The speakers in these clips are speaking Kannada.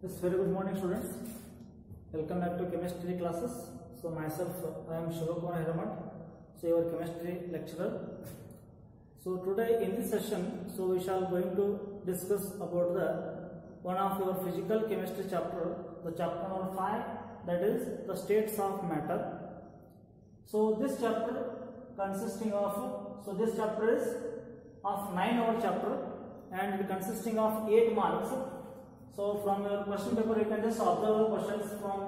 Yes, very good morning, students. Welcome back to chemistry classes. So myself, I am Shivakumar Hiramat, so your chemistry lecturer. So today in this session, so we shall going to discuss about the one of your physical chemistry chapter, the chapter number five, that is the states of matter. So this chapter consisting of, so this chapter is of nine hour chapter and it consisting of eight marks. So from your question paper you can just observe the questions from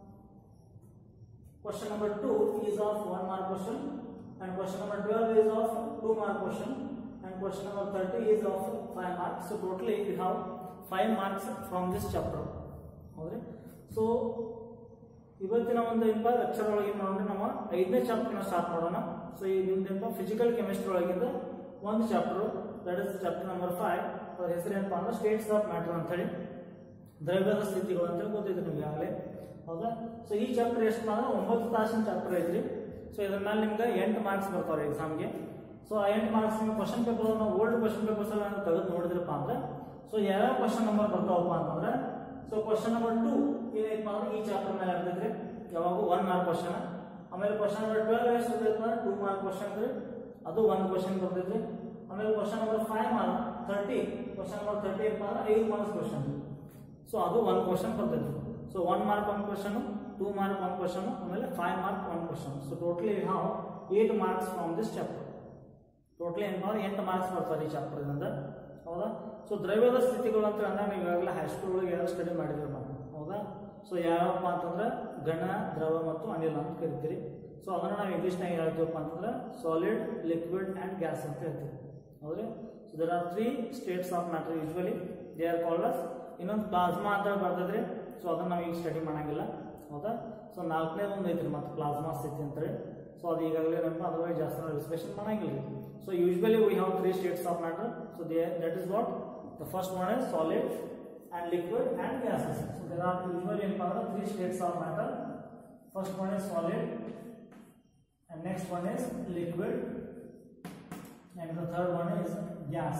question number 2 is of 1 mark question and question number 12 is of 2 mark question and question number 30 is of 5 marks. So totally we have 5 marks from this chapter. ಹೌದ್ರಿ ಸೊ ಇವತ್ತಿನ ಒಂದು ಏನಪ್ಪ ಲೆಕ್ಚರ್ ಒಳಗೆ ನೋಡ್ರಿ ನಮ್ಮ ಐದನೇ ಚಾಪ್ಟರ್ನ ಸ್ಟಾರ್ಟ್ ಮಾಡೋಣ ಸೊ ಈ ನಿಮ್ದೇನಪ್ಪ ಫಿಸಿಕಲ್ ಕೆಮಿಸ್ಟ್ರಿ ಒಳಗಿಂದ ಒಂದು chapter that is chapter number five ಅದ್ರ ಹೆಸರು ಏನಪ್ಪ ಅಂದ್ರೆ ಸ್ಟೇಟ್ಸ್ ಆಫ್ ಮ್ಯಾಟರ್ ಅಂತ ಹೇಳಿ ದ್ರವ್ಯದ ಸ್ಥಿತಿಗಳು ಅಂತೇಳಿ ಗೊತ್ತಿದೆ ನಿಮ್ಗೆ ಆಗಲೇ ಹೌದಾ ಸೊ ಈ ಚಾಪ್ಟರ್ ಎಷ್ಟು ಅಂದ್ರೆ ಒಂಬತ್ತು ತಾಸಿನ ಚಾಪ್ಟರ್ ಐತ್ರಿ ಸೊ ಇದ್ರ ಮೇಲೆ ನಿಮ್ಗೆ ಎಂಟು ಮಾರ್ಕ್ಸ್ ಬರ್ತಾವ್ರಿ ಎಕ್ಸಾಮ್ಗೆ ಸೊ ಆ ಎಂಟು ಮಾರ್ಕ್ಸ್ ನಿಮ್ಗೆ ಕ್ವಶನ್ ಪೇಪರ್ ನಾವು ಓಲ್ಡ್ ಕ್ವಶನ್ ಪೇಪರ್ಸ್ ಎಲ್ಲ ತೆಗೆದು ನೋಡಿದ್ರಪ್ಪ ಅಂದ್ರೆ ಸೊ ಯಾವ್ಯಾವ ಕ್ವಶನ್ ನಂಬರ್ ಬರ್ತಾವಪ್ಪ ಅಂತಂದ್ರೆ ಸೊ ಕ್ವಶನ್ ನಂಬರ್ ಟೂ ಏನೈತಪ್ಪ ಅಂದ್ರೆ ಈ ಚಾಪ್ಟರ್ ಮೇಲೆ ಆಗ್ತೈತ್ರಿ ಯಾವಾಗ ಒನ್ ಮಾರ್ಕ್ ಕ್ವಶನ್ ಆಮೇಲೆ ಕ್ವಶನ್ ನಂಬರ್ ಟ್ವೆಲ್ ಎಷ್ಟು ಇರ್ತೈತೆ ಅಂದ್ರೆ ಟೂ ಮಾರ್ಕ್ ಕ್ವಶನ್ ರೀ ಅದು ಒಂದು ಕ್ವಶನ್ ಬರ್ತೈತ್ರಿ ಆಮೇಲೆ question number five mark thirty question number thirty ಏನಪ್ಪ ಅಂದ್ರೆ ಐದು ಮಾರ್ಕ್ಸ್ ಕ್ವಶನ್ ಸೊ ಅದು ಒಂದು ಕ್ವಶನ್ ಬರ್ತೈತಿ so one mark one question two mark one question ಆಮೇಲೆ five mark one question so totally have eight marks from this chapter totally ಏನಪ್ಪ ಅಂದ್ರೆ ಎಂಟು ಮಾರ್ಕ್ಸ್ ಬರ್ತಾರೆ ಈ ಚಾಪ್ಟರ್ ಇಂದ ಹೌದಾ ಸೊ ದ್ರವ್ಯದ ಸ್ಥಿತಿಗಳು ಅಂತ ಅಂದಾಗ ನೀವು ಈಗಾಗಲೇ ಹೈಸ್ಕೂಲ್ ಒಳಗೆ ಯಾರು ಸ್ಟಡಿ ಮಾಡಿದ್ರಿ ನಾವು ಹೌದಾ ಸೊ ಯಾವಪ್ಪ ಅಂತಂದ್ರೆ ಘನ ದ್ರವ ಮತ್ತು ಅನಿಲ ಅಂತ ಕರಿತೀರಿ ಸೊ ಅದನ್ನ ನಾವು ಇಂಗ್ಲೀಷ್ನಾಗ ಹೇಳ್ತೀವಪ್ಪ ಅಂತಂದ್ರೆ ಸಾಲಿಡ್ ಲಿಕ್ವಿಡ್ ಆ್ಯಂಡ್ ಗ್ಯಾಸ್ ಅಂತ ಹೇಳ್ತೀವಿ ಹೌದ್ರಿ so there are three states of matter usually they are called as ಇನ್ನೊಂದು ಪ್ಲಾಸ್ಮಾ ಅಂತ ಬರ್ತದ್ರಿ ಸೊ ಅದನ್ನ ನಾವು ಈಗ ಸ್ಟಡಿ ಮಾಡಂಗಿಲ್ಲ ಹೌದಾ ಸೊ ನಾಲ್ಕನೇ ಒಂದು ಐತ್ರಿ ಮತ್ತೆ ಪ್ಲಾಸ್ಮಾ ಸ್ಥಿತಿ ಅಂತಾರೆ ಸೊ ಅದು ಈಗಾಗಲೇ ನಮ್ಮ ಅದ್ರ ಬಗ್ಗೆ ಜಾಸ್ತಿ ನಾವು ಡಿಸ್ಕಷನ್ ಮಾಡಂಗಿಲ್ಲ so usually we have three states of matter so they that is what the first one is solid and liquid and gases so there are usually ಏನಪ್ಪ ಅಂದ್ರೆ three states of matter first one is solid and next one is liquid and the third one is gas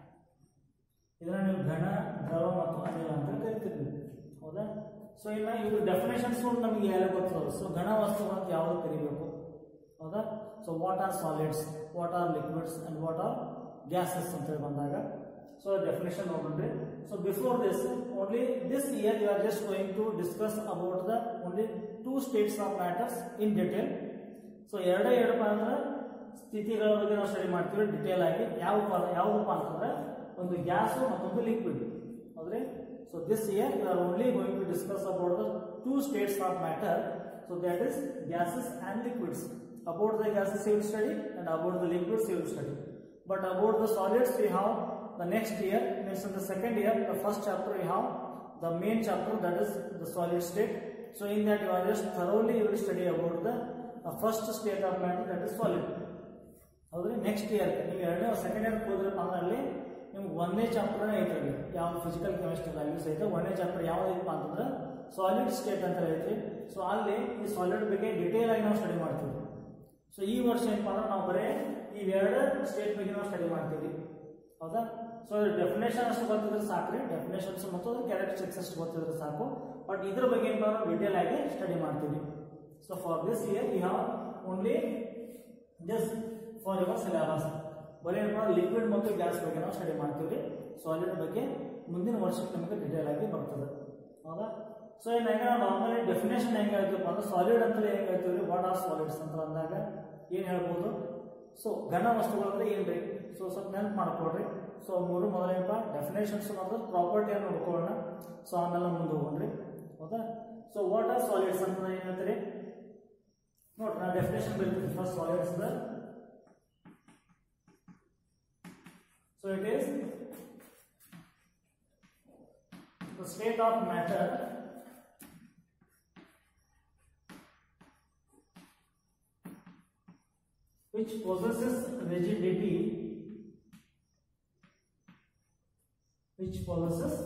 ಇದನ್ನ ನೀವು ಘನ ದ್ರವ ಮತ್ತು ಅನಿಲ ಅಂತ ಕರಿತೀರಿ ಹೌದಾ ಸೊ ಇನ್ನು ಇವು ಡೆಫಿನೇಷನ್ಸ್ ನಮಗೆ ಯಾರು ಗೊತ್ತಿರೋದು ಸೊ ಘನ ವಸ್ತುಗಳು ಅಂತ ಯಾವುದು ಕರಿಬೇಕು ಹೌದಾ so what are solids what are liquids and what are gases ಅಂತ ಹೇಳಿ ಬಂದಾಗ ಸೊ ಡೆಫಿನೇಷನ್ ನೋಡ್ರಿ so before this only this year you are just going to discuss about the only two states of matters in detail so ಎರಡೇ ಎರಡಪ್ಪ ಅಂದ್ರೆ ಸ್ಥಿತಿಗಳ ಬಗ್ಗೆ ನಾವು ಸ್ಟಡಿ ಮಾಡ್ತೀವಿ ಡಿಟೇಲ್ ಆಗಿ ಯಾವ ಯಾವುದಪ್ಪ ಅಂತಂದ್ರೆ ಒಂದು ಗ್ಯಾಸು ಮತ್ತೊಂದು ಲಿಕ್ವಿಡ್ ಹೌದ್ರಿ so this year you are only going to discuss about the two states of matter so that is gases and liquids about the gases you will study and about the liquids you will study but about the solids we have the next year means in the second year the first chapter we have the main chapter that is the solid state so in that you are just thoroughly you will study about the first state of matter that is solid ಹೌದ್ರಿ ನೆಕ್ಸ್ಟ್ ಇಯರ್ ನೀವು ಎರಡನೇ ಸೆಕೆಂಡ್ ಇಯರ್ ಹೋದ್ರಪ್ಪ ಅಂದ್ರೆ ಅಲ್ಲಿ ನಿಮ್ಗೆ ಒಂದೇ ಚಾಪ್ಟರ್ ಐತ್ರಿ ಯಾವ ಫಿಸಿಕಲ್ ಕೆಮಿಸ್ಟ್ರಿ ವ್ಯಾಲ್ಯೂಸ್ ಐತೆ ಒಂದೇ ಚಾಪ್ಟರ್ ಯಾವ್ದಪ್ಪ ಅಂತಂದ್ರೆ ಸಾಲಿಡ್ ಸ್ಟೇಟ್ ಅಂತ ಐತ್ರಿ ಸೊ ಅಲ್ಲಿ ಈ ಸಾಲಿಡ್ ಬಗ್ಗೆ ಡಿಟೇಲ್ ಆಗಿ ನಾವು ಸ್ಟಡಿ ಮಾಡ್ತೀವಿ ಸೊ ಈ ವರ್ಷ ಏನಪ್ಪ ಅಂದ್ರೆ ನಾವು ಬರೀ ಇವೆರಡು ಸ್ಟೇಟ್ ಬಗ್ಗೆ ನಾವು ಸ್ಟಡಿ ಮಾಡ್ತೀವಿ ಹೌದಾ ಸೊ ಡೆಫಿನೇಷನ್ ಅಷ್ಟು ಗೊತ್ತಿದ್ರೆ ಸಾಕ್ರಿ ಡೆಫಿನೇಷನ್ಸ್ ಮತ್ತು ಕ್ಯಾರೆಕ್ಟರಿಸ್ಟಿಕ್ಸ್ ಅಷ್ಟು ಗೊತ್ತಿದ್ರೆ ಸಾಕು ಬಟ್ ಇದ್ರ ಬಗ್ಗೆ ಏನಪ್ಪ ಅಂದ್ರೆ ಡಿಟೇಲ್ ಆಗಿ ಸ್ಟಡಿ ಮಾಡ್ತೀವಿ so for this year you have only this for your syllabus ಬರೀ ಲಿಕ್ವಿಡ್ ಮತ್ತು ಗ್ಯಾಸ್ ಬಗ್ಗೆ ನಾವು ಸ್ಟಡಿ ಮಾಡ್ತೀವಿ ಸಾಲಿಡ್ ಬಗ್ಗೆ ಮುಂದಿನ ವರ್ಷಕ್ಕೆ ನಮಗೆ ಡಿಟೇಲ್ ಆಗಿ ಬರ್ತದೆ ಹೌದಾ ಸೊ ಏನು ಹೆಂಗೆ ನಾವು ನಾರ್ಮಲಿ ಡೆಫಿನೇಷನ್ ಹೆಂಗೆ ಹೇಳ್ತೀವಪ್ಪ ಅಂದ್ರೆ ಸಾಲಿಡ್ ಅಂತಲೇ ಹೆಂಗೆ ಹೇಳ್ತೀವಿ ವಾಟ್ ಆರ್ ಸಾಲಿಡ್ಸ್ ಅಂತ ಅಂದಾಗ ಏನು ಹೇಳ್ಬೋದು ಸೊ ಘನ ವಸ್ತುಗಳು ಅಂದ್ರೆ ಏನು ರೀ ಸೊ ಸ್ವಲ್ಪ ನೆನಪು ಮಾಡ್ಕೊಳ್ರಿ ಸೊ ಮೂರು ಮೊದಲೇನಪ್ಪ ಡೆಫಿನೇಷನ್ಸ್ ಮಾಡಿದ್ರೆ ಪ್ರಾಪರ್ಟಿಯನ್ನು ನೋಡ್ಕೊಳ್ಳೋಣ ಸೊ ಆಮೇಲೆ ಮುಂದೆ ಹೋಗೋಣ್ರಿ ಹೌದಾ ಸೊ ವಾಟ್ ಆರ್ ಸಾಲಿಡ್ಸ್ ಅಂತ ಏನು ಹೇಳ್ತೀರಿ ನೋಡ್ರಿ ನಾ ಡೆಫಿನೇಷನ್ ಬರೀತೀನಿ first solids So it is the state of matter which possesses rigidity which possesses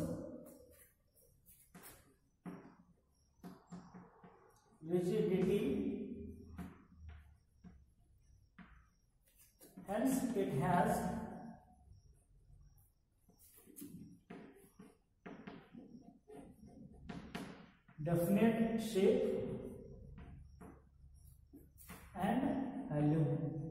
rigidity hence it has definite shape and volume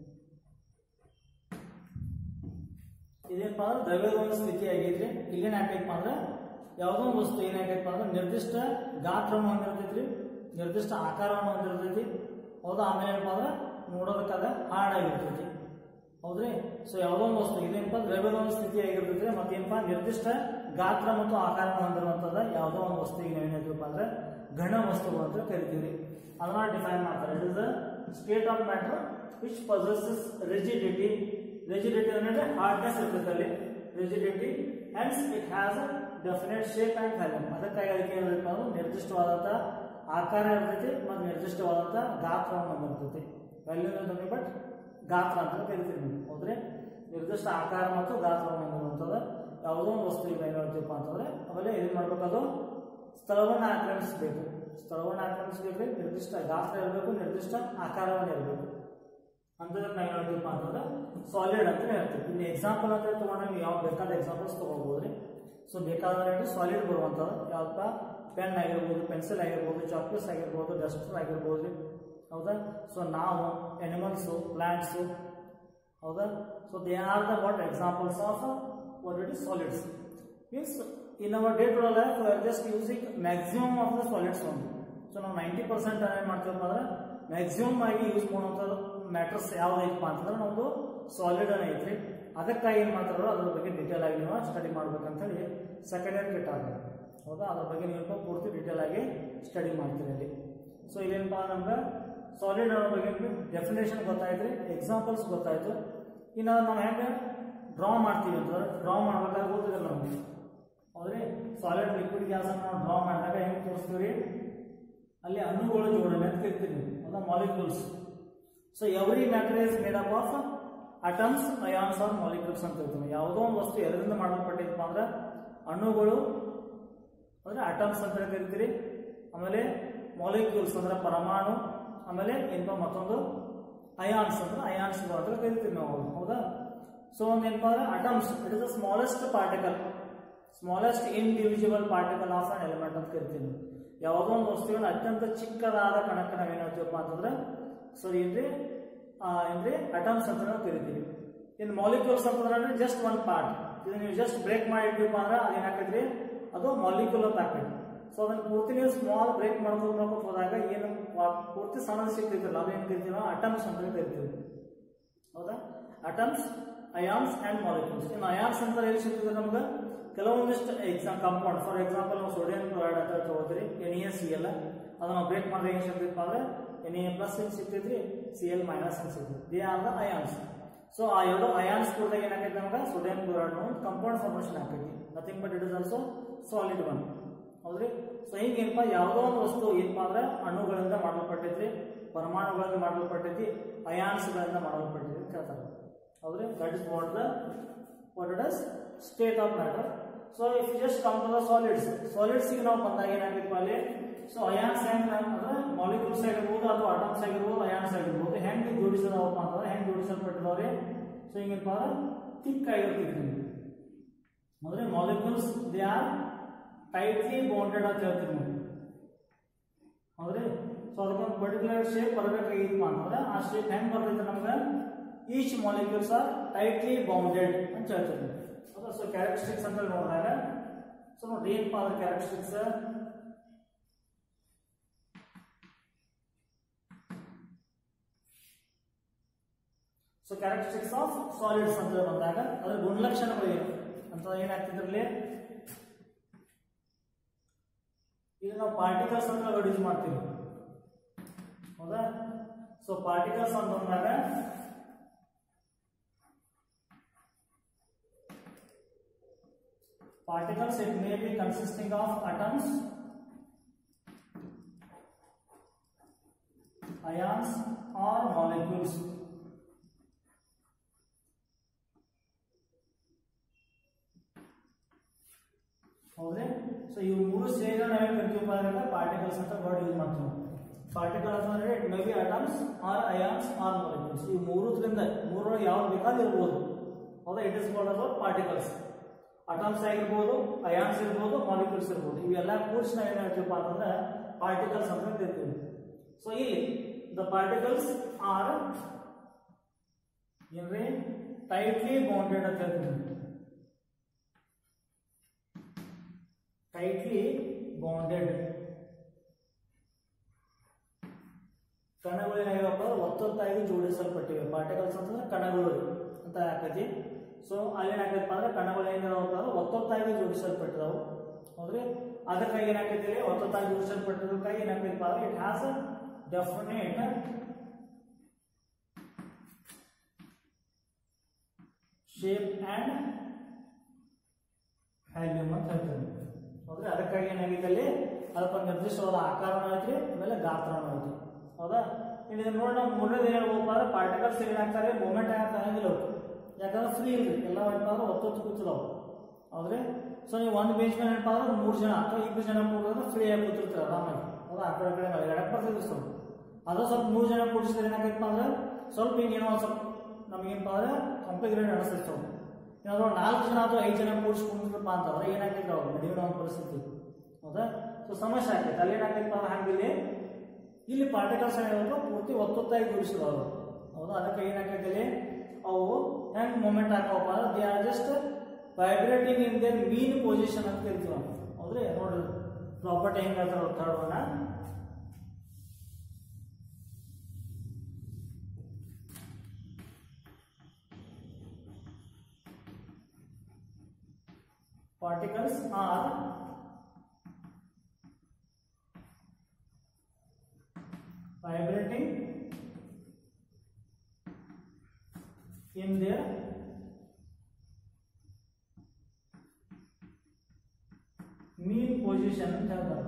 ಇದೇನಪ್ಪ ಅಂದ್ರೆ ದ್ರವ್ಯದ ಒಂದು ಸ್ಥಿತಿ ಆಗೈತ್ರಿ ಇಲ್ಲೇನ್ ಯಾಕೈತಪ್ಪ ಅಂದ್ರೆ ಯಾವುದೋ ಒಂದು ವಸ್ತು ಏನಾಗೈತಪ್ಪ ಅಂದ್ರೆ ನಿರ್ದಿಷ್ಟ ಗಾತ್ರವನ್ನು ಹೊಂದಿರ್ತೈತ್ರಿ ನಿರ್ದಿಷ್ಟ ಆಕಾರವನ್ನು ಹೊಂದಿರ್ತೈತಿ ಹೌದಾ ಆಮೇಲೆ ಏನಪ್ಪ ಅಂದ್ರೆ ನೋಡೋದಕ್ಕಾಗ ಹಾಡಾಗಿರ್ತೈತಿ ಹೌದ್ರಿ ಸೊ ಯಾವುದೋ ಒಂದು ವಸ್ತು ಇದೇನಪ್ಪ ದ್ರವ್ಯದ ಒಂದು ಸ್ಥಿತಿ ಆಗಿರ್ತೈತಿ ಮತ್ತೇನಪ್ಪ ನಿರ್ದಿಷ್ಟ ಗಾತ್ರ ಮತ್ತು ಆಕಾರವನ್ನು ಹೊಂದಿರುವಂಥದ್ದು ಯಾವುದೋ ಒಂದು ವಸ್ತುವಿಗೆ ನಾವೇನೈತಿವಪ್ಪ ಅಂದ್ರೆ ಘನ ವಸ್ತುಗಳು ಅಂತ ಕರಿತೀವಿ ಅದನ್ನ ಡಿಫೈನ್ ಮಾಡ್ತಾರೆ it is the state of matter which possesses rigidity rigidity ಅಂದ್ರೆ ಹಾರ್ಡ್ನೆಸ್ ಇರ್ತೈತೆ ಅಲ್ಲಿ rigidity hence it has a definite shape and volume ಅದಕ್ಕಾಗಿ ಅದಕ್ಕೆ ಏನಪ್ಪ ಅಂದ್ರೆ ನಿರ್ದಿಷ್ಟವಾದಂಥ ಆಕಾರ ಇರ್ತೈತಿ ಮತ್ತು ನಿರ್ದಿಷ್ಟವಾದಂಥ ಗಾತ್ರವನ್ನು ಹೊಂದಿರ್ತೈತಿ ವ್ಯಾಲ್ಯೂಮ್ ಅಂತಂದ್ರೆ ಬಟ್ ಗಾತ್ರ ಅಂತ ಕರಿತೀವಿ ನೀವು ಹೌದ್ರಿ ನಿರ್ದಿಷ್ಟ ಆಕಾರ ಮತ್ತು ಗಾತ್ರವನ್ನು ಹೊಂದಿರುವಂಥದ್ದು ಯಾವುದೋ ಒಂದು ವಸ್ತು ಈಗ ಏನು ಹೇಳ್ತೀವಪ್ಪ ಅಂತಂದ್ರೆ ಆಮೇಲೆ ಏನು ಮಾಡ್ಬೇಕದು ಸ್ಥಳವನ್ನು ಆಕ್ರಮಿಸಬೇಕು ಸ್ಥಳವನ್ನು ಆಕ್ರಮಿಸಬೇಕು ನಿರ್ದಿಷ್ಟ ಗಾತ್ರ ಇರಬೇಕು ನಿರ್ದಿಷ್ಟ ಆಕಾರವನ್ನು ಇರಬೇಕು ಅಂತದಕ್ಕೆ ನಾವು ಹೇಳ್ತೀವಪ್ಪ ಅಂತಂದ್ರೆ ಸಾಲಿಡ್ ಅಂತ ಹೇಳ್ತೀವಿ ಇನ್ನು ಎಕ್ಸಾಂಪಲ್ ಅಂತ ತಗೊಂಡ್ರೆ ನೀವು ಯಾವ ಬೇಕಾದ ಎಕ್ಸಾಂಪಲ್ಸ್ ತೊಗೋಬೋದು ಸೊ ಬೇಕಾದ್ರೆ ಸಾಲಿಡ್ ಬರುವಂಥದ್ದು ಯಾವಪ್ಪ ಪೆನ್ ಆಗಿರ್ಬೋದು ಪೆನ್ಸಿಲ್ ಆಗಿರ್ಬೋದು ಚಾಕ್ಲೇಟ್ಸ್ ಆಗಿರ್ಬೋದು ಡಸ್ಟರ್ ಆಗಿರ್ಬೋದು ಹೌದಾ ಸೊ ನಾವು ಎನಿಮಲ್ಸು ಪ್ಲಾಂಟ್ಸು ಹೌದಾ so they are the what examples of what it is solids means in our day to life we are just using maximum of the solids ಒಂದು ಸೊ ನಾವು ನೈಂಟಿ ಪರ್ಸೆಂಟ್ ಏನು ಮಾಡ್ತೀವಪ್ಪ ಅಂದ್ರೆ ಮ್ಯಾಕ್ಸಿಮಮ್ ಆಗಿ ಯೂಸ್ ಮಾಡುವಂಥದ್ದು ಮ್ಯಾಟ್ರಸ್ ಯಾವ್ದೈತಪ್ಪ ಅಂತಂದ್ರೆ ನಮ್ಮದು ಸಾಲಿಡ್ ಐತ್ರಿ ಅದಕ್ಕಾಗಿ ಏನು ಮಾಡ್ತಾರೋ ಅದ್ರ ಬಗ್ಗೆ ಡೀಟೇಲ್ ಆಗಿ ನೀವು ಸ್ಟಡಿ ಮಾಡ್ಬೇಕಂತೇಳಿ ಸೆಕೆಂಡ್ ಇಯರ್ ಕಿಟ್ ಆಗ ಹೌದಾ ಅದ್ರ ಬಗ್ಗೆ ನೀವು ಪೂರ್ತಿ ಡೀಟೇಲ್ ಆಗಿ ಸ್ಟಡಿ ಮಾಡ್ತೀರಿ ಅಲ್ಲಿ ಸೊ ಇಲ್ಲೇನಪ್ಪ ನಮ್ಗೆ ಸಾಲಿಡ್ ಅನ್ನೋ ಬಗ್ಗೆ ಡೆಫಿನೇಷನ್ ಗೊತ್ತಾಯ್ತು ಎಕ್ಸಾಂಪಲ್ಸ್ ಗೊತ್ತಾಯ್ತು ಇನ್ನು ನಾವು ಹೆಂಗೆ ಡ್ರಾ ಮಾಡ್ತೀವಿ ಅಂತಂದ್ರೆ ಡ್ರಾ ಮಾಡ್ಬೇಕಾದ್ರೆ ಗೊತ್ತಿಲ್ಲ ನಮಗೆ ಹೌದ್ರಿ ಸಾಲಿಡ್ ಲಿಕ್ವಿಡ್ ಗ್ಯಾಸ್ ನಾವು ಡ್ರಾ ಮಾಡಿದಾಗ ಹೆಂಗೆ ತೋರಿಸ್ತೀವಿ ಅಲ್ಲಿ ಅಣುಗಳ ಜೋಡಣೆ ಅಂತ ಕರಿತೀವಿ ಹೌದಾ molecules so every matter is made up of atoms ions or molecules ಅಂತ ಹೇಳ್ತೀವಿ ಯಾವುದೋ ಒಂದು ವಸ್ತು ಎದರಿಂದ ಮಾಡಲ್ಪಟ್ಟಿದಪ್ಪ ಅಂದ್ರೆ ಅಣುಗಳು ಅಂದ್ರೆ ಅಟಮ್ಸ್ ಅಂತ ಕರಿತೀರಿ ಆಮೇಲೆ ಮಾಲಿಕ್ಯೂಲ್ಸ್ ಅಂದ್ರೆ ಪರಮಾಣು ಆಮೇಲೆ ಏನಪ್ಪ ಮತ್ತೊಂದು ಅಯಾನ್ಸ್ ಅಂದ್ರೆ ಅಯಾನ್ಸ್ಗಳು ಅಂತ ಕರಿತೀವಿ ನಾವು ಹೌದಾ ಸೊ ಒಂದು ಏನಪ್ಪ ಅಂದ್ರೆ atoms it is the smallest particle smallest individual particle of an element ಅಂತ ಕರಿತೀವಿ ಯಾವುದೋ ಒಂದು ವಸ್ತುವಿನ ಅತ್ಯಂತ ಚಿಕ್ಕದಾದ ಕಣಕ್ಕೆ ನಾವೇನು ಹೇಳ್ತೀವಪ್ಪ ಅಂತಂದ್ರೆ ಸೊ ಏನ್ರಿ ಏನ್ರಿ ಅಟಮ್ಸ್ ಅಂತ ನಾವು ಕರಿತೀವಿ ಇನ್ನು ಮಾಲಿಕ್ಯೂಲ್ಸ್ ಅಂತಂದ್ರೆ ಜಸ್ಟ್ ಒನ್ ಪಾರ್ಟ್ ಇದು ನೀವು ಜಸ್ಟ್ ಬ್ರೇಕ್ ಮಾಡಿರ್ತೀವಪ್ಪ ಅಂದ್ರೆ ಅದೇನಾಕೈತ್ರಿ ಅದು ಮಾಲಿಕ್ಯೂಲ್ ಅಂತ ಆಕೈತಿ ಸೊ ಅದನ್ನ ಪೂರ್ತಿ ನೀವು ಸ್ಮಾಲ್ ಬ್ರೇಕ್ ಮಾಡ್ಕೊಂಡು ಮಾಡ್ಕೊಂಡು ಹೋದಾಗ ಏನು ಪೂರ್ತಿ ಸಣ್ಣದು ಸಿಗ್ತೈತಿಲ್ಲ ಅದೇನು ಕರಿತೀವಿ ನಾವು ಅಟಮ್ಸ್ ಅಂತ ಕರಿತೀವಿ ಹೌದಾ ಅಟಮ್ಸ್ ಅಯಾನ್ಸ್ ಅಂಡ್ ಮಾಲಿಕ್ಯೂಲ್ಸ್ ಇನ್ನು ಅಯಾನ್ಸ್ ಅಂತ ಎಲ್ಲಿ ಸಿಗ್ತದೆ ನಮ್ಗೆ ಕೆಲವೊಂದಿಷ್ಟು ಎಕ್ಸಾಮ್ ಕಾಂಪೌಂಡ್ ಫಾರ್ ಎಕ್ಸಾಂಪಲ್ ನಾವು ಸೋಡಿಯಂ ಕ್ಲೋರೈಡ್ ಅಂತ ತಗೋತೀರಿ N E S C L ಅದನ್ನ ನಾವು ಬ್ರೇಕ್ ಮಾಡಿದ್ರೆ ಏನು ಸಿಗ್ತೈತಪ್ಪ ಅಂದ್ರೆ ಎನ್ ಎ ಪ್ಲಸ್ ಏನು ಸಿಗ್ತೈತ್ರಿ ಸಿ ಎಲ್ ಮೈನಸ್ ಅಂತ ಸಿಗ್ತೈತಿ they are the ions so ಆ ಎರಡು ಅಯಾನ್ಸ್ ಕೂಡಿದಾಗ ಏನಾಗೈತೆ ನಮ್ಗೆ ಸೋಡಿಯಂ ಕ್ಲೋರೈಡ್ ಕಂಪೌಂಡ್ ಫಾರ್ಮೇಷನ್ ಆಗ್ತೈತಿ nothing but it is also solid one ಹೌದ್ರಿ ಸೊ ಹಿಂಗೇನಪ್ಪ ಯಾವುದೋ ಒಂದು ವಸ್ತು ಏನಪ್ಪಾ ಅಂದ್ರೆ ಅಣುಗಳಿಂದ ಮಾಡಲ್ಪಟ್ಟೈತಿ ಪರಮಾಣುಗಳಿಂದ ಮಾಡಲ್ಪಟ್ಟೈತಿ ಅಯಾನ್ಸ್ಗಳಿಂದ ಮಾಡಲ್ಪಟ್ಟೈತಿ ಅಂತ ಹೇಳ್ತಾರೆ ಹೌದ್ರಿ that is what the what it is state of matter so if you just come to the solids ಸಾಲಿಡ್ಸ್ಗೆ ನಾವು ಬಂದಾಗ ಏನಾಗಬೇಕು ಅಲ್ಲಿ ಸೊ ಅಯಾನ್ಸ್ ಹೆಂಗ್ ಅಂದ್ರೆ ಮಾಲಿಕ್ಯೂಲ್ಸ್ ಆಗಿರ್ಬೋದು ಅಥವಾ ಅಟಮ್ಸ್ ಆಗಿರ್ಬೋದು ಅಯಾನ್ಸ್ ಆಗಿರ್ಬೋದು ಹೆಂಗೆ ಜೋಡಿಸಿದವಪ್ಪ ಅಂತಂದ್ರೆ ಹೆಂಗೆ ಜೋಡಿಸಲ್ಪಟ್ಟಿದವ್ರೆ ಸೊ ಹಿಂಗೇನಪ್ಪ ಅಂದ್ರೆ ಥಿಕ್ ಆಗಿರ್ತಿದ್ವಿ ಅಂದ್ರೆ molecules they are tightly bounded ಅಂತ ಹೇಳ್ತೀವಿ ನಾವು ಹೌದ್ರಿ ಸೊ ಅದಕ್ಕೊಂದು ಪರ್ಟಿಕ್ಯುಲರ್ ಶೇಪ್ ಬರಬೇಕಾಗಿತ್ತು ಅಂತಂದ್ರೆ ಆ ಶೇಪ್ ಹೆಂಗ್ ಬರ್ತೈತೆ ನಮ್ಗೆ each molecules are tightly bounded ಅಂತ ಹೇಳ್ತೀವಿ ಹೌದಾ ಸೊ ಕ್ಯಾರೆಕ್ಟರಿಸ್ಟಿಕ್ಸ್ ಅಂತ ನೋಡಿದಾಗ ಸೊ ನೋಡಿ ಏನಪ್ಪ ಅದ್ರ characteristics so characteristics of solids ಅಂತ ಬಂದಾಗ ಅದ್ರ ಗುಣಲಕ್ಷಣಗಳು ಏನು ಅಂತ ಏನಾಗ್ತಿದ್ರಲ್ಲಿ ಇದು ನಾವು ಪಾರ್ಟಿಕಲ್ಸ್ ಅಂತ ಯೂಸ್ ಮಾಡ್ತೀವಿ ಹೌದಾ ಸೊ ಪಾರ್ಟಿಕಲ್ಸ್ ಅಂತ ಬಂದಾಗ particles it may be consisting of atoms ions or molecules ಹೌದ್ರಿ ಸೊ ಇವು ಮೂರು ಸೇರಿ ನಾವೇನು ಕರಿತೀವಪ್ಪ ಅಂದ್ರೆ ಪಾರ್ಟಿಕಲ್ಸ್ ಅಂತ ವರ್ಡ್ ಯೂಸ್ ಮಾಡ್ತೀವಿ ಪಾರ್ಟಿಕಲ್ಸ್ ಅಂದ್ರೆ it may be atoms or ions or molecules ಈ ಮೂರದ್ರಿಂದ ಮೂರೊಳಗೆ ಯಾವ್ದು ಬೇಕಾದ್ರೂ ಇರ್ಬೋದು ಹೌದಾ it is called as particles atoms ಆಗಿರ್ಬೋದು ಅಯಾನ್ಸ್ ಇರ್ಬೋದು ಮಾಲಿಕ್ಯೂಲ್ಸ್ ಇರ್ಬೋದು ಇವೆಲ್ಲ ಕೂರ್ಸ್ ನಾವು ಏನು ಹೇಳ್ತೀವಪ್ಪ ಅಂತಂದ್ರೆ ಪಾರ್ಟಿಕಲ್ಸ್ ಅಂತ ಕರಿತೀವಿ ಸೊ ಇಲ್ಲಿ ದ ಪಾರ್ಟಿಕಲ್ಸ್ ಆರ್ ಏನ್ರಿ ಟೈಟ್ಲಿ ಬೌಂಡೆಡ್ ಅಂತ ಹೇಳ್ತೀವಿ ಟೈಟ್ಲಿ ಬೌಂಡೆಡ್ ಕಣಗಳು ಏನಾಗಿವಪ್ಪ ಒತ್ತೊತ್ತಾಗಿ ಜೋಡಿಸಲ್ಪಟ್ಟಿವೆ ಪಾರ್ಟಿಕಲ್ಸ್ ಅಂತಂದ್ರೆ ಕಣಗಳು ಅಂತ ಹಾಕೈತಿ ಸೊ ಅಲ್ಲಿ ಏನಾಗೈತಪ್ಪ ಅಂದ್ರೆ ಕಣಗಳು ಏನಿದಾವಪ್ಪ ಅಂದ್ರೆ ಒತ್ತೊತ್ತಾಗಿ ಜೋಡಿಸಲ್ಪಟ್ಟಿದಾವು ಹೌದ್ರಿ ಅದಕ್ಕಾಗಿ ಏನಾಗೈತಿ ಒತ್ತೊತ್ತಾಗಿ ಜೋಡಿಸಲ್ಪಟ್ಟಿದ್ದಕ್ಕಾಗಿ ಏನಾಗೈತಪ್ಪ ಅಂದ್ರೆ it has definite shape and volume ಅಂತ ಹೇಳ್ತೀವಿ ಹೌದ್ರಿ ಅದಕ್ಕಾಗಿ ಏನಾಗಿದೆ ಅಲ್ಲಿ ಅದಕ್ಕೊಂದು ನಿರ್ದಿಷ್ಟವಾದ ಆಕಾರನೂ ಐತಿ ಆಮೇಲೆ ಗಾತ್ರನೂ ಐತಿ ಹೌದಾ ಇಲ್ಲಿ ಇದನ್ನ ನೋಡಿ ನಾವು ಮೂರನೇದು ಏನು ಹೇಳ್ಬೋದಪ್ಪ ಅಂದ್ರೆ ಪಾರ್ಟಿಕಲ್ಸ್ ಏನಾಗ್ತಾರೆ ಮೂಮೆಂಟ್ ಆಗಕ್ಕೆ ಆಗಂಗಿಲ್ಲ ಅವು ಯಾಕಂದ್ರೆ ಫ್ರೀ ಇಲ್ರಿ ಎಲ್ಲ ಏನಪ್ಪ ಅಂದ್ರೆ ಒತ್ತೊತ್ತು ಕೂತಿದಾವು ಹೌದ್ರಿ ಸೊ ನೀವು ಒಂದು ಬೇಂಚ್ ಮೇಲೆ ಏನಪ್ಪ ಅಂದ್ರೆ ಮೂರು ಜನ ಅಥವಾ ಇಬ್ಬರು ಜನ ಕೂಡಿದ್ರೆ ಫ್ರೀ ಆಗಿ ಕೂತಿರ್ತಾರೆ ಆರಾಮಾಗಿ ಹೌದಾ ಆ ಕಡೆ ಕಡೆ ಎಡಕ್ಕೆ ಬರ್ತಿದ್ರು ಸ್ವಲ್ಪ ಅದು ಸ್ವಲ್ಪ ಮೂರು ಜನ ಕೂಡಿಸಿದ್ರೆ ಏನಾಗೈತಪ್ಪ ಅಂದ್ರೆ ಸ್ವಲ್ಪ ಹಿಂಗೇನೋ ಒಂದು ಸ್ವಲ್ಪ ನಮಗೇನಪ್ಪ ಅಂದ್ರೆ ಕಾಂಪ್ಲಿಕೇಟೆಡ್ ಅನಿಸ್ತಿರ್ತಾವೆ ಏನಾದ್ರು ನಾಲ್ಕು ಜನ ಅಥವಾ ಐದು ಜನ ಕೂಡಿಸ್ಕೊಂಡಿರಪ್ಪ ಅಂತಂದ್ರೆ ಏನಾಗ್ತೈತೆ ಅವ್ರು ನಡೆಯೋ ಒಂದು ಪರಿಸ್ಥಿತಿ ಹೌದಾ ಸೊ ಸಮಸ್ಯೆ ಆಗ್ತೈತೆ ಅಲ್ಲಿ ಏನಾಗ್ತೈತಪ್ಪ ಅಂದ್ರೆ ಹಂಗಿಲ್ಲಿ ಇಲ್ಲಿ ಪಾರ್ಟಿಕಲ್ಸ್ ಏನಾದ್ರು ಪೂರ್ತಿ ಒತ್ತೊತ್ತಾಗಿ ಜೋಡಿಸಿರೋದು ಹೌದಾ ಅದಕ್ಕೆ ಏನಾಗ್ತೈತೆ ಇಲ್ಲಿ ಅವು ಹೆಂಗ್ ಮೂಮೆಂಟ್ ಹಾಕವಪ್ಪ ಅಂದ್ರೆ they are just vibrating in their mean position ಅಂತ ಕರಿತೀವಿ ನಾವು ಹೌದ್ರಿ ನೋಡ್ರಿ ಪ್ರಾಪರ್ಟಿ ಹೆಂಗ್ ಹೇಳ್ತಾರೆ third one particles are vibrating in their mean position ಅಂತ ಹೇಳ್ತಾರೆ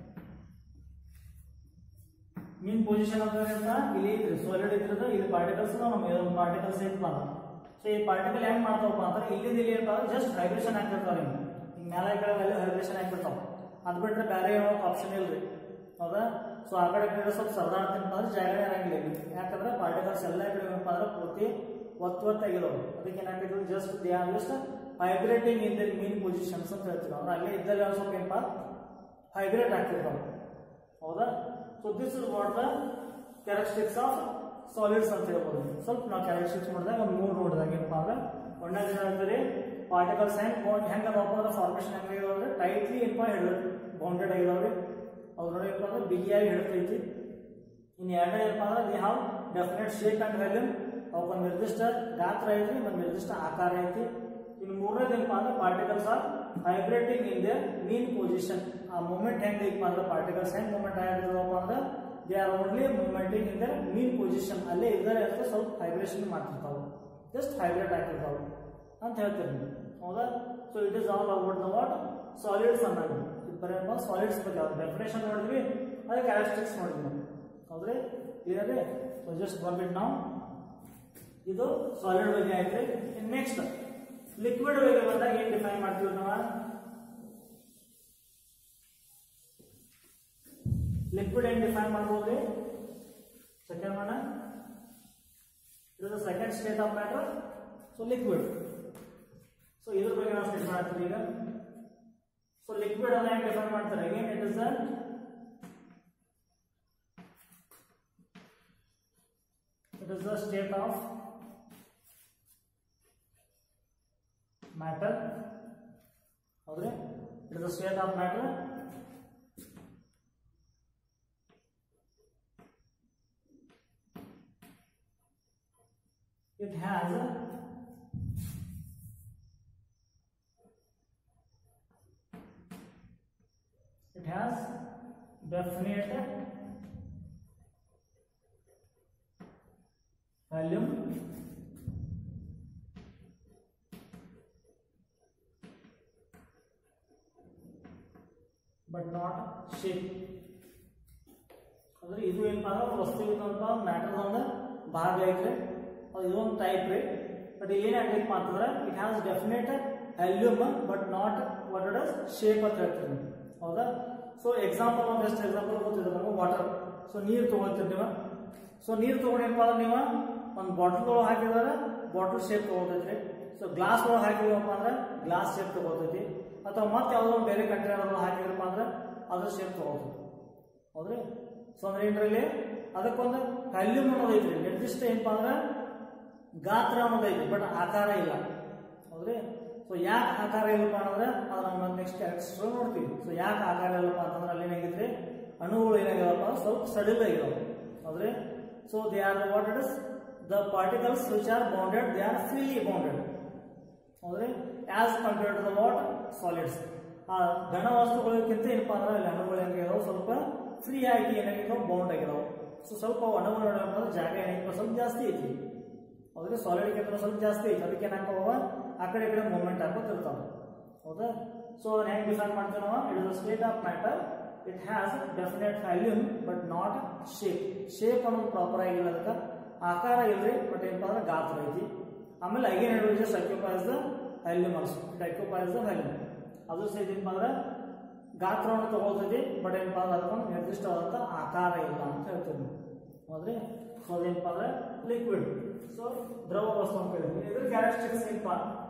ಮೀನ್ ಪೊಸಿಷನ್ ಅಂತ ಇಲ್ಲಿ ಸಾಲಿಡ್ ಇದ್ರದ ಇಲ್ಲಿ ಪಾರ್ಟಿಕಲ್ಸ್ ನಮ್ಮ ಪಾರ್ಟಿಕಲ್ಸ್ ಐತಪ್ಪ ಸೊ ಈ ಪಾರ್ಟಿಕಲ್ ಹೆಂಗ್ ಮಾಡ್ತಾವಪ್ಪ ಅಂದ್ರೆ ಇಲ್ಲಿಂದ ಇಲ್ಲಿ ಏನಪ್ಪ ಜಸ್ಟ್ ವೈಬ್ರೇಷನ್ ಆಗ್ತಿರ್ತಾವ ಹಿಂಗೆ ಹಿಂಗೆ ಮೇಲೆ ಈ ಕಡೆ ಮೇಲೆ ವೈಬ್ರೇಷನ್ ಆಗ್ತಿರ್ತಾವ ಅದು ಬಿಟ್ರೆ ಬೇರೆ ಏನೋ ಆಪ್ಷನ್ ಇಲ್ರಿ ಹೌದಾ ಸೊ ಆ ಕಡೆ ಈ ಕಡೆ ಸ್ವಲ್ಪ ಸರ್ದಾಡ್ತೀನಿ ಅಂದ್ರೆ ಜಾಗನೇ ಇರಂಗಿಲ್ಲ ಇಲ್ಲಿ ಯಾಕಂದ್ರೆ ಪಾರ್ಟಿಕಲ್ಸ್ ಎಲ್ಲ ಕಡೆ ಏನಪ್ಪ ಅಂದ್ರೆ ಪೂರ್ತಿ ಒತ್ತು ಒತ್ತಾಗಿದಾವೆ ಅದಕ್ಕೆ ಏನಾಗ್ತೈತೆ just they are just vibrating in the mean positions ಅಂತ ಹೇಳ್ತೀವಿ ಅವ್ರು ಅಲ್ಲೇ ಇದ್ದಲ್ಲಿ ಒಂದ್ ಸ್ವಲ್ಪ ಏನಪ್ಪ ವೈಬ್ರೇಟ್ ಆಗ್ತಿರ್ತಾವೆ ಹೌದಾ so this is what the characteristics of solids ಅಂತ ಹೇಳ್ಬೋದು ಸ್ವಲ್ಪ ನಾವು ಕ್ಯಾರೆಕ್ಟರಿಸ್ಟಿಕ್ಸ್ ನೋಡಿದಾಗ ಒಂದು ಮೂರು ನೋಡಿದಾಗ ಏನಪ್ಪ ಅಂದ್ರೆ ಒಂದನೇ ದಿನ ಹೇಳ್ತಾರೆ ಪಾರ್ಟಿಕಲ್ಸ್ ಹೆಂಗ್ ಹೆಂಗ ಅಂದ್ರೆ ಫಾರ್ಮೇಶನ್ ಹೆಂಗ ಅಂದ್ರೆ ಟೈಟ್ಲಿ ಏನಪ್ಪ ಹಿಡಿದು ಬೌಂಡೆಡ್ ಆಗಿದಾವ್ರಿ ಅವ್ರು ನೋಡಿ ಏನಪ್ಪ ಅಂದ್ರೆ ಬಿಗಿಯಾಗಿ ಹಿಡಿತೈತಿ ಇನ್ನು ಎರಡನೇ ಏನಪ್ಪ ಅಂದ್ರೆ they have definite shape and volume ಅವಕ್ಕೊಂದು ನಿರ್ದಿಷ್ಟ ಗಾತ್ರ ಐತಿ ಒಂದು ನಿರ್ದಿಷ್ಟ ಆಕಾರ ಐತಿ ಇನ್ನು ಮೂರನೇದು ಏನಪ್ಪ ಅಂದ್ರೆ particles are vibrating in their mean position ಆ ಮೂಮೆಂಟ್ ಹೆಂಗೈತಪ್ಪ ಅಂದ್ರೆ ಪಾರ್ಟಿಕಲ್ಸ್ ಹೆಂಗ್ ಮೂಮೆಂಟ್ ಆಗಿರೋದಪ್ಪ ಅಂದ್ರೆ they are only momenting in their mean position ಅಲ್ಲೇ ಇದ್ದಾರೆ ಅಂತ ಸ್ವಲ್ಪ ವೈಬ್ರೇಷನ್ ಮಾಡ್ತಿರ್ತಾವೆ ಜಸ್ಟ್ ವೈಬ್ರೇಟ್ ಆಗ್ತಿರ್ತಾವೆ ಅಂತ ಹೇಳ್ತೀರಿ ನೀವು ಹೌದಾ so it is all about the what solids ಅನ್ನೋದು ಇದು ಬರೀ ಸಾಲಿಡ್ಸ್ ಬಗ್ಗೆ ಅವ್ರ ಡೆಫಿನೇಷನ್ ನೋಡಿದ್ವಿ ಅದೇ ಕ್ಯಾರೆಕ್ಟರಿಸ್ಟಿಕ್ಸ್ ನೋಡಿದ್ವಿ ನಾವು ಹೌದ್ರಿ ಕ್ಲಿಯರ್ ಸೊ ಜಸ್ಟ್ ಬರ್ಬಿಟ್ ನಾವು ಇದು ಸಾಲಿಡ್ ಬಗ್ಗೆ ಆಯ್ತು ನೆಕ್ಸ್ಟ್ ಲಿಕ್ವಿಡ್ ಬಗ್ಗೆ ಬಂದಾಗ ಏನ್ ಡಿಫೈನ್ ಮಾಡ್ತೀವಿ ನಾವು ಲಿಕ್ವಿಡ್ ಏನ್ ಡಿಫೈನ್ ಮಾಡ್ಬೋದ್ರಿ ಸೆಕೆಂಡ್ ಒನ್ ಇದು second state of matter so liquid so ಇದ್ರ ಬಗ್ಗೆ ನಾವು ಸ್ಟಡಿ ಮಾಡ್ತೀವಿ ಈಗ ಸೊ ಲಿಕ್ವಿಡ್ ಅನ್ನ ಹೆಂಗ್ ಡಿಫೈನ್ ಮಾಡ್ತಾರೆ again it is it is the state of matter ಹೌದ್ರಿ it is the state of matter it has it has definite volume but not shape ಅಂದ್ರೆ ಇದು ಏನಪ್ಪ ಅಂದ್ರೆ ಒಂದು ವಸ್ತು ಇದಂತ ಮ್ಯಾಟರ್ ಒಂದು ಭಾಗ ಐತ್ರಿ ಅದು ಇದೊಂದು ಟೈಪ್ ರೀ ಬಟ್ ಏನಾಗೈತಪ್ಪ ಅಂತಂದ್ರೆ it has definite volume but not what it is shape ಅಂತ ಹೇಳ್ತೀವಿ ಹೌದಾ ಸೊ ಎಕ್ಸಾಂಪಲ್ ಒಂದು ಎಷ್ಟು ಎಕ್ಸಾಂಪಲ್ ಗೊತ್ತಿದೆ ನಮಗೆ ವಾಟರ್ ಸೊ ನೀರು ತಗೊಳ್ತೀರಿ ನೀವು ಸೊ ನೀರು ತಗೊಂಡೇನಪ್ಪ ಅಂದ್ರೆ ನೀವು ಒಂದು ಬಾಟಲ್ ಒಳಗೆ ಹಾಕಿದ್ರೆ ಬಾಟಲ್ ಶೇಪ್ ತಗೋತೈತಿ ಸೊ ಗ್ಲಾಸ್ ಒಳಗೆ ಹಾಕಿದ್ವಪ್ಪ ಅಂದ್ರೆ ಗ್ಲಾಸ್ ಶೇಪ್ ತಗೋತೈತಿ ಅಥವಾ ಮತ್ತೆ ಯಾವುದೋ ಒಂದು ಬೇರೆ ಕಂಟೈನರ್ ಒಳಗೆ ಹಾಕಿದ್ರಪ್ಪ ಅಂದ್ರೆ ಅದ್ರ ಶೇಪ್ ತಗೋತೈತಿ ಹೌದ್ರಿ ಸೊ ಅಂದ್ರೆ ಏನ್ರಲ್ಲಿ ಅದಕ್ಕೊಂದು ವ್ಯಾಲ್ಯೂಮ್ ಅನ್ನೋದೈತ್ರಿ ನಿರ್ದಿಷ್ಟ ಏನಪ್ಪಾ ಅಂದ್ರೆ ಗಾತ್ರ ಅನ್ನೋದೈತಿ ಬಟ್ ಆಕಾರ ಇಲ್ಲ ಹೌದ್ರಿ ಸೊ ಯಾಕೆ ಆಕಾರ ಇಲ್ಲಪ್ಪ ಅಂದ್ರೆ ಅದು ನಾವು ನೆಕ್ಸ್ಟ್ ಕ್ಯಾರೆಕ್ಟರ್ಸ್ ನೋಡ್ತೀವಿ ಸೊ ಯಾಕೆ ಆಕಾರ ಇಲ್ಲಪ್ಪ ಅಂತಂದ್ರೆ ಅಲ್ಲಿ ಏನಾಗಿದ್ರಿ ಅಣುಗಳು ಏನಾಗಿದವಪ್ಪ ಸ್ವಲ್ಪ ಸಡಿಲ್ ಆಗಿದಾವೆ ಹೌದ್ರಿ so they are what it is the particles which are bounded they are freely bounded ಹೌದ್ರಿ as compared to the what solids ಆ ಘನ ವಸ್ತುಗಳಿಗಿಂತ ಏನಪ್ಪಾ ಅಂದ್ರೆ ಅಲ್ಲಿ ಅಣುಗಳು ಏನಾಗಿದಾವೆ ಸ್ವಲ್ಪ ಫ್ರೀ ಆಗಿ ಏನಾಗಿದಾವೆ ಬೌಂಡ್ ಆಗಿದಾವೆ ಸೊ ಸ್ವಲ್ಪ ಅಣುಗಳು ನೋಡೋಣ ಜಾಗ ಏನಾಗಿಪ್ಪ ಸ್ವಲ್ಪ ಜಾಸ್ತಿ ಐತಿ ಹೌದ್ರಿ ಸಾಲಿಡ್ಗಿಂತ ಸ್ವಲ್ಪ ಜಾಸ್ತಿ ಐತಿ ಅದಕ್ಕೆ ಏನಾಗ್ತಾವ ಆ ಕಡೆ ಈ ಕಡೆ ಮೂವ್ಮೆಂಟ್ ಹಾಕೋತಿರ್ತಾವ ಹೌದಾ ಸೊ ಅದನ್ನ ಹೆಂಗ್ ಡಿಫೈನ್ ಮಾಡ್ತೀವಿ ನಾವು it is state of matter it has definite volume but not shape shape ಅನ್ನೋದು ಪ್ರಾಪರ್ ಆಗಿಲ್ಲ ಅದಕ್ಕೆ ಆಕಾರ ಇಲ್ರಿ ಬಟ್ ಏನಪ್ಪ ಅಂದ್ರೆ ಗಾತ್ರ ಐತಿ ಆಮೇಲೆ again it just occupies the volume also it occupies the volume ಅದು ಸಹಿತ ಏನಪ್ಪ ಅಂದ್ರೆ ಗಾತ್ರವನ್ನು ತಗೊಳ್ತೈತಿ ಬಟ್ ಏನಪ್ಪ ಅಂದ್ರೆ ಅದಕ್ಕೊಂದು ನಿರ್ದಿಷ್ಟವಾದಂಥ ಆಕಾರ ಇಲ್ಲ ಅಂತ ಹೇಳ್ತೀವಿ ಹೌದ್ರಿ ಸೊ ಅದೇನಪ್ಪ ಅಂದ್ರೆ ಲಿಕ್ವಿಡ್ ಸೊ ದ್ರವ ವಸ್ತು ಅಂತ ಹೇಳಿದ್ವಿ ಇದ್ರ ಕ್ಯಾರೆಕ್ಟರಿಸ್ಟಿಕ್ಸ್ ಏನಪ್ಪ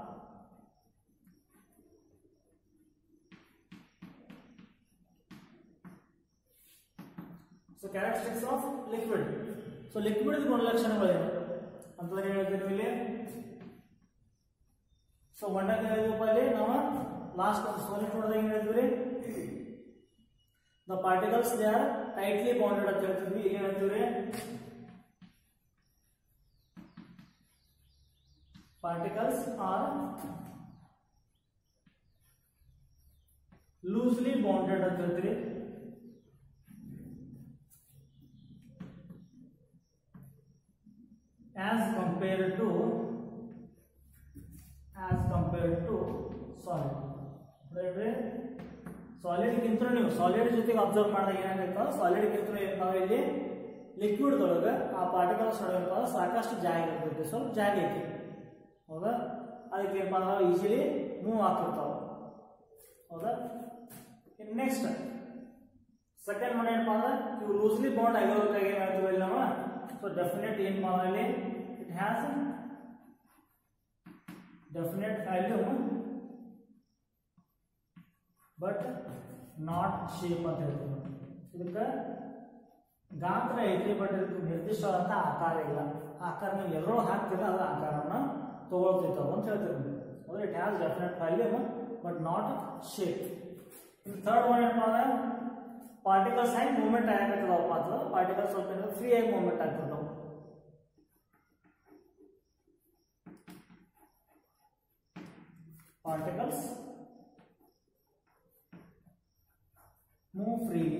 so characteristics of liquid so liquid ಗುಣಲಕ್ಷಣಗಳೇನು ಅಂತಂದ್ರೆ ಹೇಳ್ತೀವಿ ಇಲ್ಲಿ ಸೊ ಒಂದನೇ ಹೇಳಿದ್ವಪ್ಪ ಇಲ್ಲಿ ನಾವು ಲಾಸ್ಟ್ ಸೋಲಿಡ್ ನೋಡಿದಾಗ ಏನ್ ಹೇಳಿದ್ವಿ the particles they are tightly bounded ಅಂತ ಹೇಳ್ತಿದ್ವಿ ಇಲ್ಲಿ ಏನ್ ಹೇಳ್ತೀವಿ particles are loosely bonded ಅಂತ ಹೇಳ್ತೀವಿ as compared to as compared to solid ನೋಡ್ರಿ ಸಾಲಿಡ್ ಗಿಂತ ನೀವು ಸಾಲಿಡ್ ಜೊತೆಗೆ ಅಬ್ಸರ್ವ್ ಮಾಡಿದಾಗ ಏನಾಗುತ್ತೆ ಸಾಲಿಡ್ ಗಿಂತ ಏನಪ್ಪ ಇಲ್ಲಿ ಲಿಕ್ವಿಡ್ ಒಳಗೆ ಆ ಪಾರ್ಟಿಕಲ್ಸ್ ಒಳಗೆ ಸಾಕಷ್ಟು ಜಾಗ ಇರ್ತೈತಿ ಸ್ವಲ್ಪ ಜಾಗ ಐತಿ ಹೌದಾ ಅದಕ್ಕೆ ಏನಪ್ಪ ಅಂದ್ರೆ ಈಸಿಲಿ ಮೂವ್ ಆಗ್ತಿರ್ತಾವ ಹೌದಾ ಇನ್ ನೆಕ್ಸ್ಟ್ ಸೆಕೆಂಡ್ ಒನ್ ಏನಪ್ಪ ಅಂದ್ರೆ ಇವು ಲೂಸ್ಲಿ ಬಾಂಡ್ ಆಗಿರೋದಕ್ಕಾಗಿ ಏನ್ ಹೇಳ್ತೀವಿ ಇಲ್ಲಿ ನಾವು ಸೊ ಡೆಫಿನೆಟ್ ಏನಪ್ಪ ಅಂದ್ರೆ ಇಲ್ಲಿ it has definite volume but not shape ಅಂತ ಹೇಳ್ತೀವಿ ಇದಕ್ಕೆ ಗಾತ್ರ ಐತಿ ಬಟ್ ಇದಕ್ಕೆ ನಿರ್ದಿಷ್ಟವಾದಂಥ ಆಕಾರ ಇಲ್ಲ ಆಕಾರ ನೀವು ಎಲ್ಲರೂ ಹಾಕ್ತೀರ ಅದರ ಆಕಾರವನ್ನು ತಗೊಳ್ತಿರ್ತಾವೆ ಅಂತ ಹೇಳ್ತೀವಿ ಅಂದ್ರೆ it has definite volume but not shape in third one ಏನಪ್ಪ ಅಂದ್ರೆ ಪಾರ್ಟಿಕಲ್ಸ್ ಹೆಂಗೆ ಮೂವ್ಮೆಂಟ್ ಆಗತ್ತದವಪ್ಪ ಅಂತಂದ್ರೆ ಪಾರ್ಟಿಕಲ್ಸ್ ಸ್ವಲ್ಪ ಫ್ರೀ ಆಗಿ ಮೂವ್ಮೆಂಟ್ ಆಗ್ತಿರ್ತಾವೆ particles move freely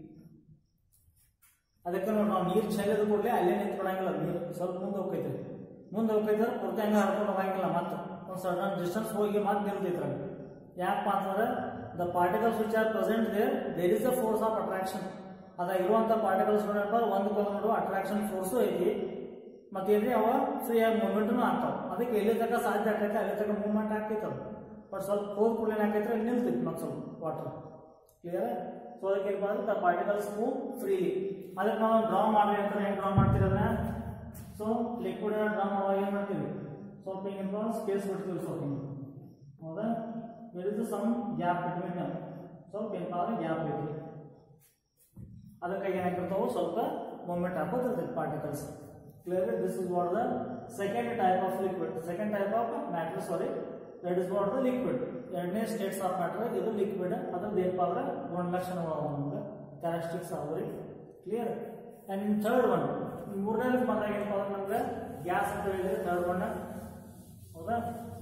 ಅದಕ್ಕೆ ನೋಡಿ ನಾವು ನೀರು ಚೆಲ್ಲಿದ ಕೂಡಲೇ ಅಲ್ಲೇ ನಿಂತ್ಕೊಳಂಗಿಲ್ಲ ನೀರು ಸ್ವಲ್ಪ ಮುಂದೆ ಹೋಗ್ತೈತೆ ಮುಂದೆ ಹೋಗ್ತೈತೆ ಪೂರ್ತಿ ಹಂಗೆ ಹರ್ಕೊಂಡು ಹೋಗಂಗಿಲ್ಲ ಮತ್ತೆ ಒಂದು ಸರ್ಟನ್ ಡಿಸ್ಟೆನ್ಸ್ ಹೋಗಿ ಮತ್ತೆ ನಿಲ್ತೈತ್ರ ಯಾಕಪ್ಪ ಅಂತಂದ್ರೆ the particles which are present there there is the force of attraction ಅದಾಗ ಇರುವಂಥ ಪಾರ್ಟಿಕಲ್ಸ್ ಏನಪ್ಪ ಒಂದಕ್ಕೊಂದು ನೋಡುವ ಅಟ್ರಾಕ್ಷನ್ ಫೋರ್ಸು ಐತಿ ಮತ್ತೇನ್ರಿ ಅವ ಫ್ರೀ ಆಗಿ ಮೂವ್ಮೆಂಟ್ನು ಆಗ್ತಾವ ಅದಕ್ಕೆ ಎಲ್ಲಿ ತನಕ ಸಾಧ್ಯ ಆಗ್ತೈತೆ ಅಲ್ಲಿ ತನಕ ಮೂವ್ಮೆಂಟ್ ಆಗ್ತೈತೆ ಅದು ಬಟ್ ಸ್ವಲ್ಪ ಹೋದ ಕೂಡಲೇ ಏನಾಗೈತೆ ಅಲ್ಲಿ ನಿಲ್ತೈತಿ ಮತ್ತೆ ಸ್ವಲ್ಪ ವಾಟರ್ ಕ್ಲಿಯರ್ ಸೊ ಅದಕ್ಕೆ ಏನಪ್ಪ ಅಂದ್ರೆ ದ ಪಾರ್ಟಿಕಲ್ಸ್ ಮೂವ್ ಫ್ರೀಲಿ ಅದಕ್ಕೆ ನಾವು ಡ್ರಾ ಮಾಡ್ರಿ ಅಂತ ಹೆಂಗೆ ಡ್ರಾ ಮಾಡ್ತೀರಿ ಅದನ್ನ ಸೊ ಲಿಕ್ವಿಡ್ ಡ್ರಾ ಮಾಡುವಾಗ ಏನು ಮಾಡ್ತೀವಿ ಸ್ವಲ್ಪ ಹಿಂಗೇನಪ್ಪ ಸ್ಪೇಸ್ ಬಿಡ್ತೀವಿ ಸ್ವಲ್ಪ ಹಿಂಗೆ ಹೌದಾ there is some gap between ಸ್ವಲ್ಪ ಏನಪ್ಪ ಅಂದ್ರೆ ಗ್ಯಾಪ್ ಐತಿ ಅದಕ್ಕಾಗಿ ಏನಾಗಿರ್ತಾವೆ ಸ್ವಲ್ಪ ಮೂವ್ಮೆಂಟ್ ಹಾಕೋದಿರ್ತೈತೆ particles clear this is what the second type of liquid second type of matter sorry that is what the liquid ಎರಡನೇ ಸ್ಟೇಟ್ಸ್ ಆಫ್ ಮ್ಯಾಟರ್ ಇದು ಲಿಕ್ವಿಡ್ ಅದ್ರದ್ದು ಏನಪ್ಪ ಅಂದ್ರೆ ಗುಣಲಕ್ಷಣಗಳು ಅವ ನಮ್ಗೆ ಕ್ಯಾರೆಕ್ಟಿಕ್ಸ್ ಅವ್ರಿ clear and in third one ಮೂರನೇ ಬಂದಾಗ ಏನಪ್ಪ ಅಂದ್ರೆ ನಮ್ಗೆ ಗ್ಯಾಸ್ ಅಂತ ಹೇಳಿದ್ರೆ ಥರ್ಡ್ ಒನ್ ಹೌದಾ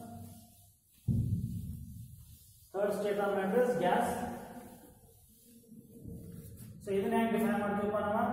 third state of matter is gas so ಇದನ್ನ ಹೆಂಗೆ ಡಿಫೈನ್ ಮಾಡ್ತೀವಪ್ಪ ನಾವು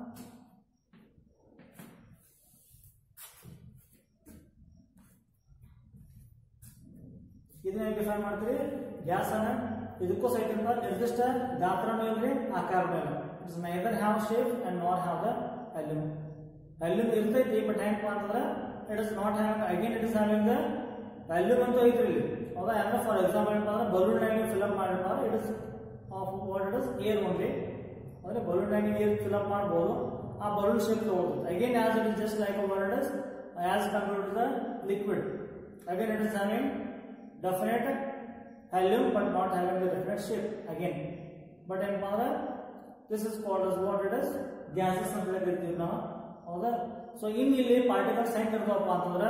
ಇದನ್ನ ಹೆಂಗೆ ಡಿಫೈನ್ ಮಾಡ್ತೀವಿ ಗ್ಯಾಸ್ ಅನ್ನ ಇದಕ್ಕೂ ಸಹಿತ ಏನಪ್ಪ ನಿರ್ದಿಷ್ಟ ಗಾತ್ರನೂ ಇಲ್ರಿ ಆಕಾರನೂ ಇಲ್ಲ it's neither have shape and not have the volume volume ಇರ್ತೈತಿ ಬಟ್ ಹೆಂಗಪ್ಪ ಅಂತಂದ್ರೆ it is not have again it is having the volume ಅಂತ ಐತ್ರಿ ಇಲ್ಲಿ ಹೌದಾ ಅಂದ್ರೆ ಫಾರ್ ಎಕ್ಸಾಂಪಲ್ ಏನಪ್ಪ ಅಂದ್ರೆ ಬಲೂನ್ ನೀವು ಫಿಲಪ್ ಮಾಡಿರಪ್ಪ it is of what it is air only ಅಂದ್ರೆ ಬಲೂನ್ ಟ್ಯಾಂಕ್ ನೀರು ಫಿಲಪ್ ಮಾಡ್ಬೋದು ಆ ಬಲೂನ್ ಶೇಪ್ ತಗೊಳ್ತದೆ again as it is just like a word is as compared to the liquid again it is having definite volume but not having the definite shape again but ಏನಪ್ಪ ಅಂದ್ರೆ this is called as what it is gases ಅಂತ ಕರಿತೀವಿ ನಾವು ಹೌದಾ ಸೊ ಇನ್ನು ಇಲ್ಲಿ ಪಾರ್ಟಿಕಲ್ಸ್ ಹೆಂಗೆ ಇರ್ತಾವಪ್ಪ ಅಂತಂದ್ರೆ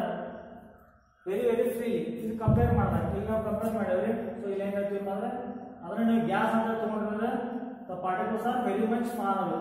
ವೆರಿ ವೆರಿ ಫ್ರೀಲಿ ಇದು ಕಂಪೇರ್ ಮಾಡಿದಾಗ ಈಗ ನಾವು ಕಂಪೇರ್ ಮಾಡೇವ್ರಿ ಸೊ ಇಲ್ಲಿ ಏನ್ ಹೇಳ್ತೀವಿ ಅಂದ್ರೆ ಅದನ್ನ ನೀವು ಗ್ಯಾಸ್ ಅಂತ ತಗೊಂಡ್ರೆ the particles are very much small ಅವು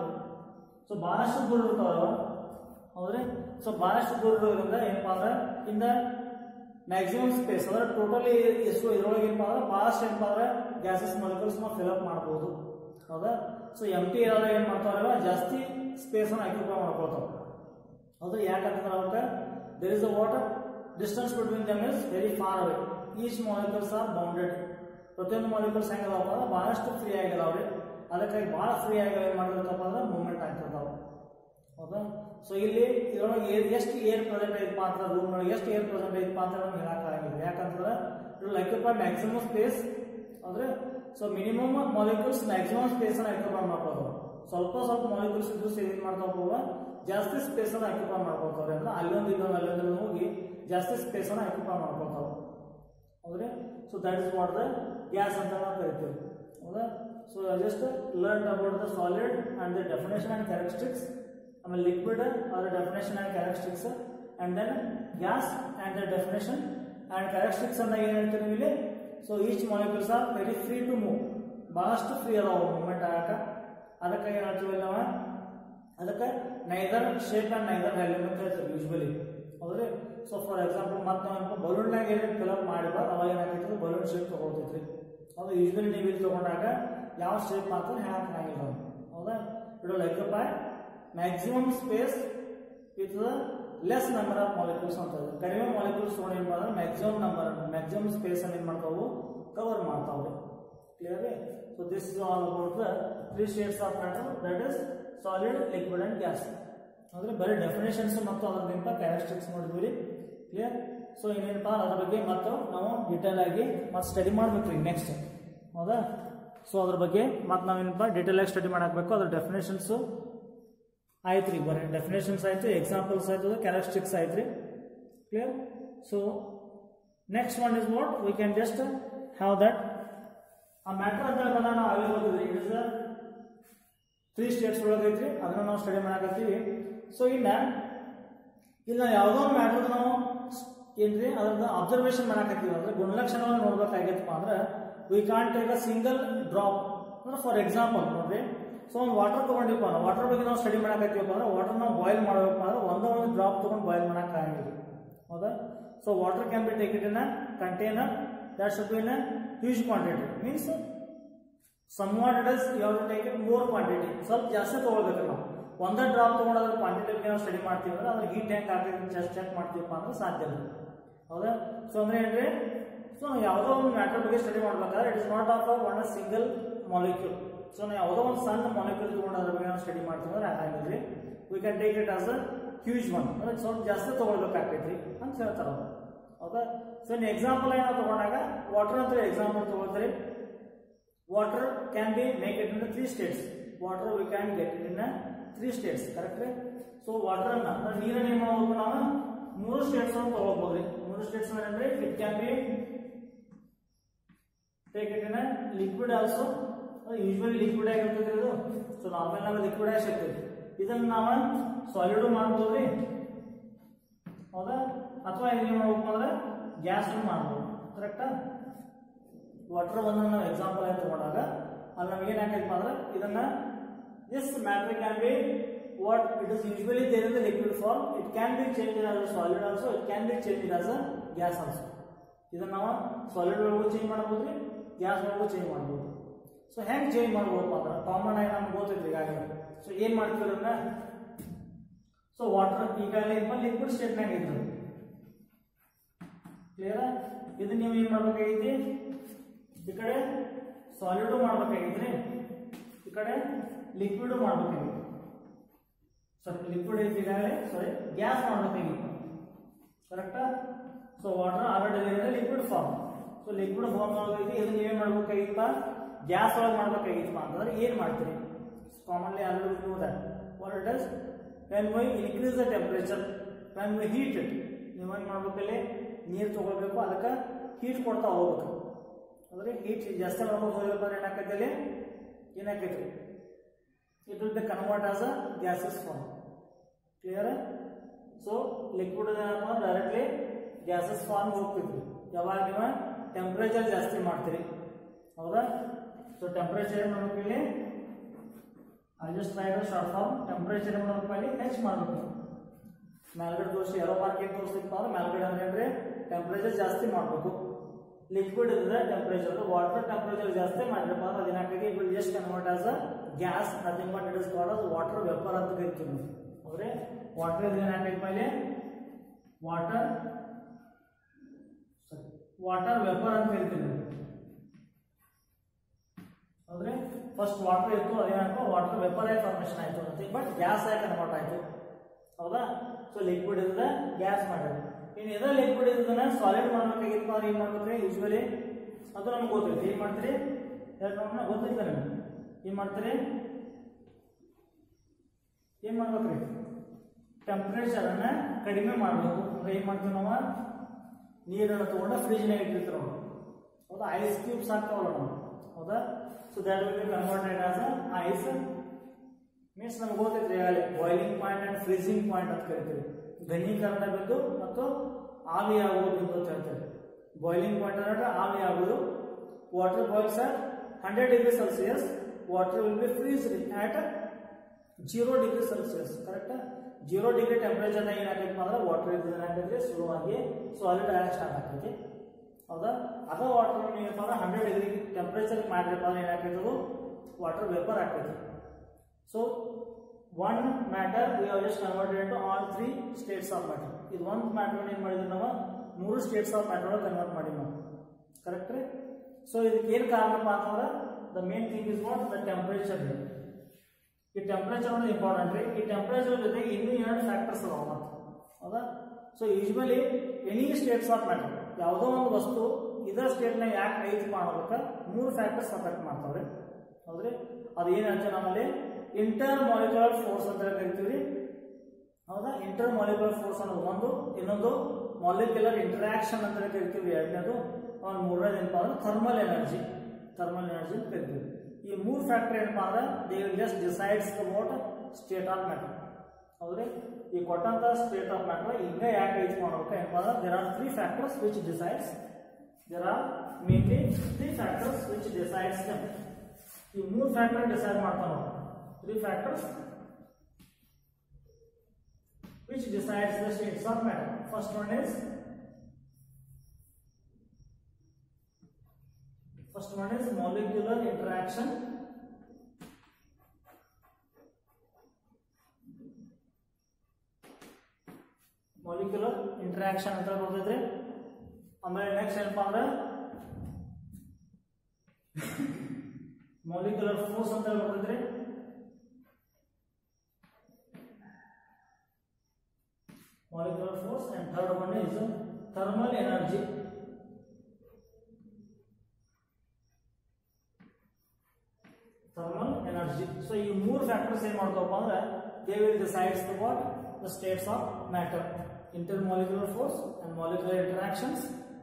ಸೊ ಬಹಳಷ್ಟು ದೂರ ಇರ್ತಾವ ಹೌದ್ರಿ ಸೊ ಬಹಳಷ್ಟು ದೂರ ಇರೋದ್ರಿಂದ ಏನಪ್ಪಾ ಅಂದ್ರೆ ಇಂದ ಮ್ಯಾಕ್ಸಿಮಮ್ ಸ್ಪೇಸ್ ಅಂದ್ರೆ ಟೋಟಲಿ ಎಷ್ಟು ಇದ್ರೊಳಗೆ ಏನಪ್ಪಾ ಅಂದ್ರೆ ಬಹಳಷ್ಟು ಏನಪ್ಪಾ ಅಂದ್ರೆ ಗ್ಯಾಸಸ್ ಮಾಲಿಕಲ್ಸ್ ನಾವು ಫಿಲ್ ಅಪ್ ಮಾಡ್ಬೋದು ಹೌದಾ ಸೊ ಎಮ್ ಟಿ ಇರೋದಾಗ ಏನ್ ಮಾಡ್ತಾರಲ್ಲ ಜಾಸ್ತಿ ಸ್ಪೇಸ್ ಅನ್ನ ಆಕ್ಯುಪೈ ಮಾಡ್ಕೊಳ್ತಾವ ಹೌದು ಯಾಕಂತಂದ್ರೆ ಅವಕ್ಕೆ there is a water distance between them is very far away each molecules are bounded ಪ್ರತಿಯೊಂದು ಮಾಲಿಕಲ್ಸ್ ಹೆಂಗದವಪ್ಪ ಅಂದ್ರೆ ಬಹಳಷ್ಟು ಫ್ರೀ ಆಗಿದಾವ್ರಿ ಅದಕ್ಕಾಗಿ ಭಾಳ ಫ್ರೀ ಆಗಿ ಏನ್ ಮಾಡಿರ್ತಪ್ಪ ಅಂದ್ರೆ ಮೂವ್ಮೆಂಟ್ ಆಗ್ತಿರ್ತಾವ ಹೌದಾ ಸೊ ಇಲ್ಲಿ ಇದ್ರೊಳಗೆ ಏರ್ ಎಷ್ಟು ಏರ್ ಪ್ರೆಸೆಂಟ್ ಐತಪ್ಪ ಅಂತ ರೂಮ್ ಒಳಗೆ ಎಷ್ಟು ಏರ್ ಪ್ರೆಸೆಂಟ್ ಐತಪ್ಪ ಅಂತ ನಮ್ಗೆ ಹೇಳಕ್ಕಾಗಿಲ್ಲ ಯಾಕಂತಂದ್ರೆ ಇದ್ರಲ್ಲಿ ಆಕ್ಯುಪೈ ಮ್ಯಾಕ್ಸಿಮಮ್ ಸ್ಪೇಸ್ ಅಂದ್ರೆ so minimum molecules maximum space ಅನ್ನ ಆಕ್ಯುಪೈ ಮಾಡ್ಬೋದು ಸ್ವಲ್ಪ ಸ್ವಲ್ಪ ಮಾಲಿಕ್ಯೂಲ್ಸ್ ಇದ್ದು ಏನ್ ಮಾಡ್ತಾವ ಹೋಗುವ ಜಾಸ್ತಿ ಸ್ಪೇಸ್ ಅನ್ನ ಆಕ್ಯುಪೈ ಮಾಡ್ಕೊಳ್ತಾವ್ರೆ ಅಂದ್ರೆ ಅಲ್ಲೊಂದು ಇಲ್ಲೊಂದು ಅಲ್ಲೊಂದು ಹೋಗಿ ಜಾಸ್ತಿ ಸ್ಪೇಸ್ ಅನ್ನ ಆಕ್ಯುಪೈ ಮಾಡ್ಕೊಳ್ತಾವ ಹೌದ್ರಿ so that is what the gas ಅಂತ ನಾವು ಕರಿತೀವಿ ಹೌದಾ so just learn about the solid and the definition and characteristics ಆಮೇಲೆ ಲಿಕ್ವಿಡ್ ಅದರ definition and characteristics and then gas and the definition and characteristics ಅಂದಾಗ ಏನು ಹೇಳ್ತೀವಿ ನೀವು ಇಲ್ಲಿ so each molecules are very free to move ಬಹಳಷ್ಟು ಫ್ರೀ ಅದಾವ ಮೂವ್ಮೆಂಟ್ ಆಗಕ ಅದಕ್ಕೆ ಏನು ಹೇಳ್ತೀವಿ ನಾವು ಅದಕ್ಕೆ neither shape and neither volume ಅಂತ ಹೇಳ್ತೀವಿ ಯೂಶ್ವಲಿ ಹೌದ್ರಿ ಸೊ ಫಾರ್ ಎಕ್ಸಾಂಪಲ್ ಮತ್ತೆ ನಾವು ಬಲೂನ್ನಾಗ ಏನೇನು ಫಿಲಪ್ ಮಾಡಿಬ ಅವಾಗ ಏನಾಗ್ತೈತಿ ಬಲೂನ್ ಶೇಪ್ ತಗೊಳ್ತೈತ್ರಿ ಹೌದು ಯೂಶ್ವಲಿ ನೀವು ಇಲ್ಲಿ ತಗೊಂಡಾಗ ಯಾವ ಶೇಪ್ ಮಾಡ್ತಾರೆ ಹೇಳಕ್ಕಾಗಿಲ್ಲ ನಾವು ಹೌದಾ it like by maximum space with less number of molecules ಅಂತ ಇದೆ. ಕಡಿಮೆ ಮಾಲಿಕ್ಯೂಲ್ಸ್ ತೊಗೊಂಡು ಏನು ಮಾಡಿದ್ರೆ ಮ್ಯಾಕ್ಸಿಮಮ್ ನಂಬರ್ ಮ್ಯಾಕ್ಸಿಮಮ್ ಸ್ಪೇಸ್ ಅನ್ನು ಏನು ಮಾಡ್ತಾವು ಕವರ್ ಮಾಡ್ತಾವೆ clear so this is all about the three shades of matter that is solid liquid and gas ಅಂದ್ರೆ ಬರೀ ಡೆಫಿನೇಷನ್ಸ್ ಮತ್ತು ಅದರಿಂದ ಕ್ಯಾರೆಕ್ಟರಿಸ್ಟಿಕ್ಸ್ ನೋಡಿದ್ವಿ ಕ್ಲಿಯರ್ ಸೊ ಇನ್ನೇನಪ್ಪ ಅದ್ರ ಬಗ್ಗೆ ಮತ್ತು ನಾವು ಡೀಟೇಲ್ ಆಗಿ ಮತ್ತೆ ಸ್ಟಡಿ ಮಾಡ್ಬೇಕ್ರಿ ನೆಕ್ಸ್ಟ್ ಹೌದಾ ಸೊ ಅದ್ರ ಬಗ್ಗೆ ಮತ್ತೆ ನಾವೇನಪ್ಪ ಡೀಟೇಲ್ ಆಗಿ ಸ್ಟಡಿ ಮಾಡಾಕಬೇಕು ಅದ್ರ ಡೆಫಿನೇಷನ್ಸು ಆಯ್ತು ರೀ ಬರೀ ಡೆಫಿನೇಷನ್ಸ್ ಆಯ್ತು ಎಕ್ಸಾಂಪಲ್ಸ್ ಆಯ್ತು ಕ್ಯಾರೆಕ್ಟರಿಸ್ಟಿಕ್ಸ್ ಆಯ್ತು ರೀ clear so next one is what we can just have that ಆ ಮ್ಯಾಟರ್ ಅಂತ ಬಂದಾಗ ನಾವು ಅಲ್ಲಿ ಓದಿದ್ರಿ ಇಟ್ ಇಸ್ ತ್ರೀ ಸ್ಟೇಟ್ಸ್ ಒಳಗೆ ಐತ್ರಿ ಅದನ್ನ ನಾವು ಸ್ಟಡಿ ಮಾಡಾಕತ್ತೀವಿ ಸೊ ಇನ್ನ ಇಲ್ಲ ಯಾವುದೋ ಒಂದು ಮ್ಯಾಟರ್ ನಾವು ಏನ್ರಿ ಅದ್ರದ್ದು ಅಬ್ಸರ್ವೇಷನ್ ಮಾಡಾಕತ್ತೀವಿ ಅಂದ್ರೆ ಗುಣಲಕ್ಷಣಗಳನ್ನ ನೋಡ್ಬೇಕಾಗೈತಪ್ಪ ಅಂದ್ರೆ we can't take a single drop ಅಂದ್ರೆ ಫಾರ್ ಎಕ್ಸಾಂಪಲ್ ನೋಡ್ರಿ ಸೊ ಒಂದು ವಾಟರ್ ತಗೊಂಡಿಪ್ಪ ವಾಟರ್ ಬಗ್ಗೆ ನಾವು ಸ್ಟಡಿ ಮಾಡಾಕತ್ತೀವಪ್ಪ ಅಂದ್ರೆ ವಾಟರ್ ನಾವು ಬಾಯ್ಲ್ ಮಾಡಬೇಕಪ್ಪ ಅಂದ್ರೆ ಒಂದೇ ಒಂದು ಡ್ರಾಪ್ ತಗೊಂಡು ಬಾಯ್ಲ್ ಆಗಂಗಿಲ್ಲ ಹೌದಾ so water can be take it in a container that should be in a huge quantity means some what it is you have to take it more quantity ಸ್ವಲ್ಪ ಜಾಸ್ತಿ ತಗೊಳ್ಬೇಕು ನಾವು ಒಂದೇ ಡ್ರಾಪ್ ತಗೊಂಡೋದ್ರ ಕ್ವಾಂಟಿಟಿ ಬಗ್ಗೆ ನಾವು ಸ್ಟಡಿ ಮಾಡ್ತೀವಿ ಅಂದ್ರೆ ಅದ್ರ ಹೀಟ್ ಟ್ಯಾಂಕ್ ಆಗ್ತೈತೆ ಚೆಕ್ ಚೆಕ್ ಮಾಡ್ತೀವಪ್ಪ ಅಂದ್ರೆ ಸಾಧ್ಯ ಇಲ್ಲ ಹೌದಾ ಸೊ ಅಂದ್ರೆ ಏನ್ರಿ ಸೊ ಯಾವುದೋ ಒಂದು ಮ್ಯಾಟರ್ ಬಗ್ಗೆ ಸ್ಟಡಿ ಮಾಡ್ಬೇಕಾದ್ರೆ it is not of one a single molecule so ನಾವು ಯಾವುದೋ ಒಂದು ಸಣ್ಣ ಮಾಲಿಕ್ಯೂಲ್ ತಗೊಂಡು ಅದ್ರ ಬಗ್ಗೆ ನಾವು ಸ್ಟಡಿ ಮಾಡ್ತೀವಿ ಅಂದ್ರೆ ಆಗಂಗಿಲ್ರಿ we can take it as a huge one ಅಂದ್ರೆ ಸ್ವಲ್ಪ ಜಾಸ್ತಿ ತಗೊಳ್ಬೇಕಾಗ್ತೈತಿ ಅಂತ ಹೇಳ್ತಾರ ಅವ್ರು ಹೌದಾ ಸೊ ನೀವು ಎಕ್ಸಾಂಪಲ್ ಏನೋ ತಗೊಂಡಾಗ ವಾಟರ್ ಅಂತ ಎಕ್ಸಾಂಪಲ್ ತಗೊಳ್ತೀರಿ water can be make it in the three states water we can get it in a three states correct so water ಅನ್ನ ಅಂದ್ರೆ ನೀರನ್ನ ಏನ್ ಮಾಡ್ಬೇಕು ನಾವು ಮೂರು ಸ್ಟೇಟ್ಸ್ ಅನ್ನು ತಗೋಬಹುದು ಮೂರು ಸ್ಟೇಟ್ಸ್ ಅಂದ್ರೆ it can be take it in liquid also usually liquid ಆಗಿರ್ತದೆ ಇದು ಸೊ ನಾರ್ಮಲ್ ನಾವು ಲಿಕ್ವಿಡ್ ಆಗಿ ಸಿಗ್ತದೆ ಇದನ್ನ ನಾವು ಸಾಲಿಡ್ ಮಾಡ್ಬೋದ್ರಿ ಹೌದಾ ಅಥವಾ ಏನ್ ಮಾಡ್ಬೇಕು ಅಂದ್ರೆ ಗ್ಯಾಸ್ ಮಾಡ್ಬೋದು ಕರೆಕ್ಟಾ ವಾಟರ್ ಒಂದು ನಾವು ಎಕ್ಸಾಂಪಲ್ ಆಗಿ ತಗೊಂಡಾಗ ಅಲ್ಲಿ ನಮ್ಗೆ ಏನಾಗೈತಪ್ಪ ಅಂದ್ರೆ ಇದನ್ನ this matter can be what it is usually there is liquid form it can be change as a solid also it can be change as a gas also ಇದನ್ನ ನಾವು ಸಾಲಿಡ್ ಒಳಗೂ ಚೇಂಜ್ ಮಾಡ್ಬೋದು ರೀ ಗ್ಯಾಸ್ ಒಳಗೂ ಚೇಂಜ್ ಮಾಡ್ಬೋದು ಸೊ ಹೆಂಗ್ ಚೇಂಜ್ ಮಾಡ್ಬೋದಪ್ಪ ಅಂದ್ರೆ ಕಾಮನ್ ಆಗಿ ನಮ್ಗೆ ಗೊತ್ತೈತ್ರಿ ಈಗಾಗಲೇ ಸೊ ಏನ್ ಮಾಡ್ತೀವಿ ಅದನ್ನ ಸೊ ವಾಟರ್ ಈಗಾಗಲೇ ಲಿಕ್ವಿಡ್ ಸ್ಟೇಟ್ನಾಗ ಇದ್ರು ಕ್ಲಿಯರ್ ಇದು ನೀವು ಏನ್ ಮಾಡ್ಬೇಕಾಗೈತಿ ಈ ಕಡೆ ಸಾಲಿಡ್ ಮಾಡ್ಬೇಕಾಗಿದ್ರಿ ಈ ಕಡೆ ಲಿಕ್ವಿಡ್ ಮಾಡ್ಬೇಕಾಗಿತ್ತು ಸಾರಿ ಲಿಕ್ವಿಡ್ ಐತಿ ಈಗಾಗಲೇ ಸಾರಿ ಗ್ಯಾಸ್ ಮಾಡ್ಬೇಕಾಗಿತ್ತು ಕರೆಕ್ಟಾ ಸೊ ವಾಟರ್ ಆಲ್ರೆಡಿ ಇದೆ liquid form so liquid form ಒಳಗೈತಿ ಇದನ್ನ ನೀವೇನ್ ಮಾಡ್ಬೇಕಾಗಿತ್ತಪ್ಪ ಗ್ಯಾಸ್ ಒಳಗೆ ಮಾಡ್ಬೇಕಾಗಿತ್ತಪ್ಪ ಅಂತಂದ್ರೆ ಏನ್ ಮಾಡ್ತೀರಿ commonly already know that what it is when we increase the temperature when we heat it ನೀವೇನ್ ಮಾಡ್ಬೇಕಲ್ಲಿ ನೀರು ತಗೊಳ್ಬೇಕು ಅದಕ್ಕೆ ಹೀಟ್ ಕೊಡ್ತಾ ಹೋಗ್ಬೇಕು ಅಂದ್ರೆ ಹೀಟ್ ಜಾಸ್ತಿ ಮಾಡ್ಕೊಂಡು ಹೋಗ್ಬೇಕು ಏನಾಕೈತಿ ಅಲ್ಲಿ ಏನಾಕೈತಿ it will be converted as a gaseous form clear so liquid ಏನಪ್ಪ ಡೈರೆಕ್ಟ್ಲಿ ಗ್ಯಾಸಸ್ ಫಾರ್ಮ್ ಹೋಗ್ತಿದ್ವಿ ಯಾವಾಗ ನೀವು ಟೆಂಪ್ರೇಚರ್ ಜಾಸ್ತಿ ಮಾಡ್ತೀರಿ ಹೌದಾ ಸೊ ಟೆಂಪ್ರೇಚರ್ ಏನು ಮಾಡ್ಬೇಕು ಇಲ್ಲಿ adjust right short form temperature ಏನು ಮಾಡ್ಬೇಕು ಇಲ್ಲಿ ಹೆಚ್ಚು ಮಾಡಬೇಕು ಮೇಲ್ಗಡೆ ತೋರಿಸಿ ಎರೋ ಮಾರ್ಕ್ ಏನು ತೋರಿಸ್ತಿಪ್ಪ ಅಂದ್ರೆ ಮೇಲ್ಗಡೆ ಅಂದ್ರೆ ಟೆಂಪ್ರೇಚರ್ ಜಾಸ್ತಿ ಮಾಡಬೇಕು ಲಿಕ್ವಿಡ್ ಇದ್ರೆ ಟೆಂಪ್ರೇಚರ್ ವಾಟರ್ ಟೆಂಪ್ರೇಚರ್ ಜಾಸ್ತಿ ಮಾಡಿರಪ್ಪ ಅಂದ್ರೆ ಅದೇನಾಗ್ತದೆ it will just convert as a gas nothing but it is called as water vapour ಅಂತ ಕರಿತೀವಿ ನಾವು ಹೌದ್ರೆ ವಾಟರ್ ಇದು ಏನಾಗ್ತೈತೆ ಇಲ್ಲಿ ವಾಟರ್ ವಾಟರ್ ವೆಪರ್ ಅಂತ ಕರಿತೀವಿ ನಾವು ಹೌದ್ರೆ ಫಸ್ಟ್ ವಾಟರ್ ಇತ್ತು ಅದೇನಾಯ್ತು ವಾಟರ್ ವೆಪರ್ ಆಗಿ ಫಾರ್ಮೇಷನ್ ಆಯ್ತು ನಥಿಂಗ್ ಬಟ್ ಗ್ಯಾಸ್ ಆಗಿ ಕನ್ವರ್ಟ್ ಆಯ್ತು ಹೌದಾ ಸೊ ಲಿಕ್ವಿಡ್ ಇದ್ರೆ ಗ್ಯಾಸ್ ಮಾಡಿದ್ರು ಇನ್ನು ಇದ್ರ ಲಿಕ್ವಿಡ್ ಇದ್ದನ್ನ ಸಾಲಿಡ್ ಮಾಡ್ಬೇಕಾಗಿತ್ತು ಅಂದ್ರೆ ಏನ್ ಮಾಡ್ಬೇಕ್ರಿ ಯೂಶ್ವಲಿ ಅದು ನಮ್ಗೆ ಗೊತ್ತೈತಿ ಏನ್ ಮಾಡ್ತೀರಿ ಎರಡು ನೋಡೋಣ ಗೊತ್ತೈತೆ ನಿಮ್ಗೆ ಏನ್ ಮಾಡ್ತೀರಿ ಏನ್ ಮಾಡ್ಬೇಕ್ರಿ ಟೆಂಪ್ರೇಚರ್ ಅನ್ನ ಕಡಿಮೆ ಮಾಡಬೇಕು ಅಂದ್ರೆ ಏನ್ ಮಾಡ್ತೀವಿ ನಾವು ನೀರನ್ನು ತಗೊಂಡು ಫ್ರಿಜ್ನಾಗ ಇಟ್ಟಿರ್ತೀವಿ ನಾವು ಹೌದಾ ಐಸ್ ಕ್ಯೂಬ್ಸ್ ಹಾಕ್ತಾವಲ್ಲ ನಾವು ಹೌದಾ so that will be converted as ice means ನಮ್ಗೆ ಗೊತ್ತೈತ್ರಿ ಆಗಲೇ boiling point and freezing point ಅಂತ ಕರಿತೀವಿ ಘನೀಕರಣ ಬಿಂದು ಮತ್ತು ಆವಿ ಆಗುವ ಬಿಂದು ಅಂತ ಹೇಳ್ತೇವೆ ಬಾಯ್ಲಿಂಗ್ ಪಾಯಿಂಟ್ ಅಂದ್ರೆ ಆವಿ ಆಗುವುದು water boils at hundred degree Celsius water will be freeze at zero degree Celsius correct zero degree ಟೆಂಪರೇಚರ್ನ ಏನಾಗೈತೆ ಅಂದ್ರೆ ವಾಟರ್ ಇದ್ದು ಏನಾಗೈತೆ ಸುಲಭವಾಗಿ ಸಾಲಿಡ್ ಆಗಿ ಸ್ಟಾರ್ಟ್ ಆಗ್ತೈತಿ ಹೌದಾ ಅದೇ ವಾಟರ್ ಏನಪ್ಪ ಅಂದ್ರೆ ಹಂಡ್ರೆಡ್ ಡಿಗ್ರಿ ಟೆಂಪರೇಚರ್ ಮಾಡಿರಪ್ಪ ಅಂದ್ರೆ ಏನಾಗ್ತೈತೆ ಅದು ವಾಟರ್ ವೇಪರ್ ಆಗ್ತೈತಿ so one matter we have just converted into all three states of matter ಇದು ಒಂದು ಮ್ಯಾಟರ್ ಏನು ಮಾಡಿದ್ವಿ ನಾವು ಮೂರು ಸ್ಟೇಟ್ಸ್ ಆಫ್ ಮ್ಯಾಟರ್ ಕನ್ವರ್ಟ್ ಮಾಡಿ ನಾವು ಕರೆಕ್ಟ್ ರೀ ಸೊ ಇದಕ್ಕೆ ಏನು ಕಾರಣಪ್ಪ ಅಂತಂದ್ರೆ the main thing is what the temperature ಈ ಟೆಂಪರೇಚರ್ ಅನ್ನೋದು ಇಂಪಾರ್ಟೆಂಟ್ ರೀ ಈ ಟೆಂಪರೇಚರ್ ಜೊತೆಗೆ ಇನ್ನೂ ಎರಡು ಫ್ಯಾಕ್ಟರ್ಸ್ ಅದಾವ ಮತ್ತೆ ಹೌದಾ so usually any states of matter ಯಾವುದೋ ಒಂದು ವಸ್ತು ಇದರ ಸ್ಟೇಟ್ನ ಯಾಕೆ ಐತಿ ಮಾಡೋದಕ್ಕೆ ಮೂರು ಫ್ಯಾಕ್ಟರ್ಸ್ ಅಫೆಕ್ಟ್ ಮಾಡ್ತಾವ್ರಿ ಹೌದ್ರಿ ಅದು ಏನು ಹೇಳ್ತೇವೆ ನಮ್ಮಲ್ಲಿ ಇಂಟರ್ ಮಾಲಿಕ್ಯುಲರ್ ಫೋರ್ಸ್ ಅಂತ ಕರಿತೀವಿ ಹೌದಾ ಇಂಟರ್ ಮಾಲಿಕ್ಯುಲರ್ ಫೋರ್ಸ್ ಅನ್ನೋದು ಒಂದು ಇನ್ನೊಂದು ಮಾಲಿಕ್ಯುಲರ್ ಇಂಟರಾಕ್ಷನ್ ಅಂತ ಕರಿತೀವಿ ಎರಡನೇದು ಒಂದು ಮೂರನೇದು ಏನಪ್ಪ ಅಂದ್ರೆ ಥರ್ಮಲ್ ಎನರ್ಜಿ ಥರ್ಮಲ್ ಎನರ್ಜಿ ಅಂತ ಕರಿತೀವಿ ಈ ಮೂರು ಫ್ಯಾಕ್ಟರ್ ಏನಪ್ಪ ಅಂದ್ರೆ they will just decides about state of matter ಹೌದ್ರಿ ಈ ಕೊಟ್ಟಂತ ಸ್ಟೇಟ್ ಆಫ್ ಮ್ಯಾಟರ್ ಈಗ ಯಾಕೆ ಯೂಸ್ ಮಾಡ್ಬೇಕು ಏನಪ್ಪ ಅಂದ್ರೆ there are three factors which decides there are mainly three factors which decides them ಈ ಮೂರು ಫ್ಯಾಕ್ಟರ್ ಡಿಸೈಡ್ ಮಾಡ್ತಾವ three factors which decides the states of matter. First one is first one is molecular interaction. Molecular interaction ಅಂತ ಬರ್ತೈತ್ರಿ ಆಮೇಲೆ ನೆಕ್ಸ್ಟ್ ಏನಪ್ಪ ಅಂದ್ರೆ ಮಾಲಿಕ್ಯುಲರ್ ಫೋರ್ಸ್ ಅಂತ ಬರ್ತೈತ್ರಿ molecular force and third one is thermal energy thermal energy so ಈ ಮೂರು ಫ್ಯಾಕ್ಟರ್ಸ್ ಏನ್ ಮಾಡ್ತಾವಪ್ಪ ಅಂದ್ರೆ they will decides the what the states of matter intermolecular force and molecular interactions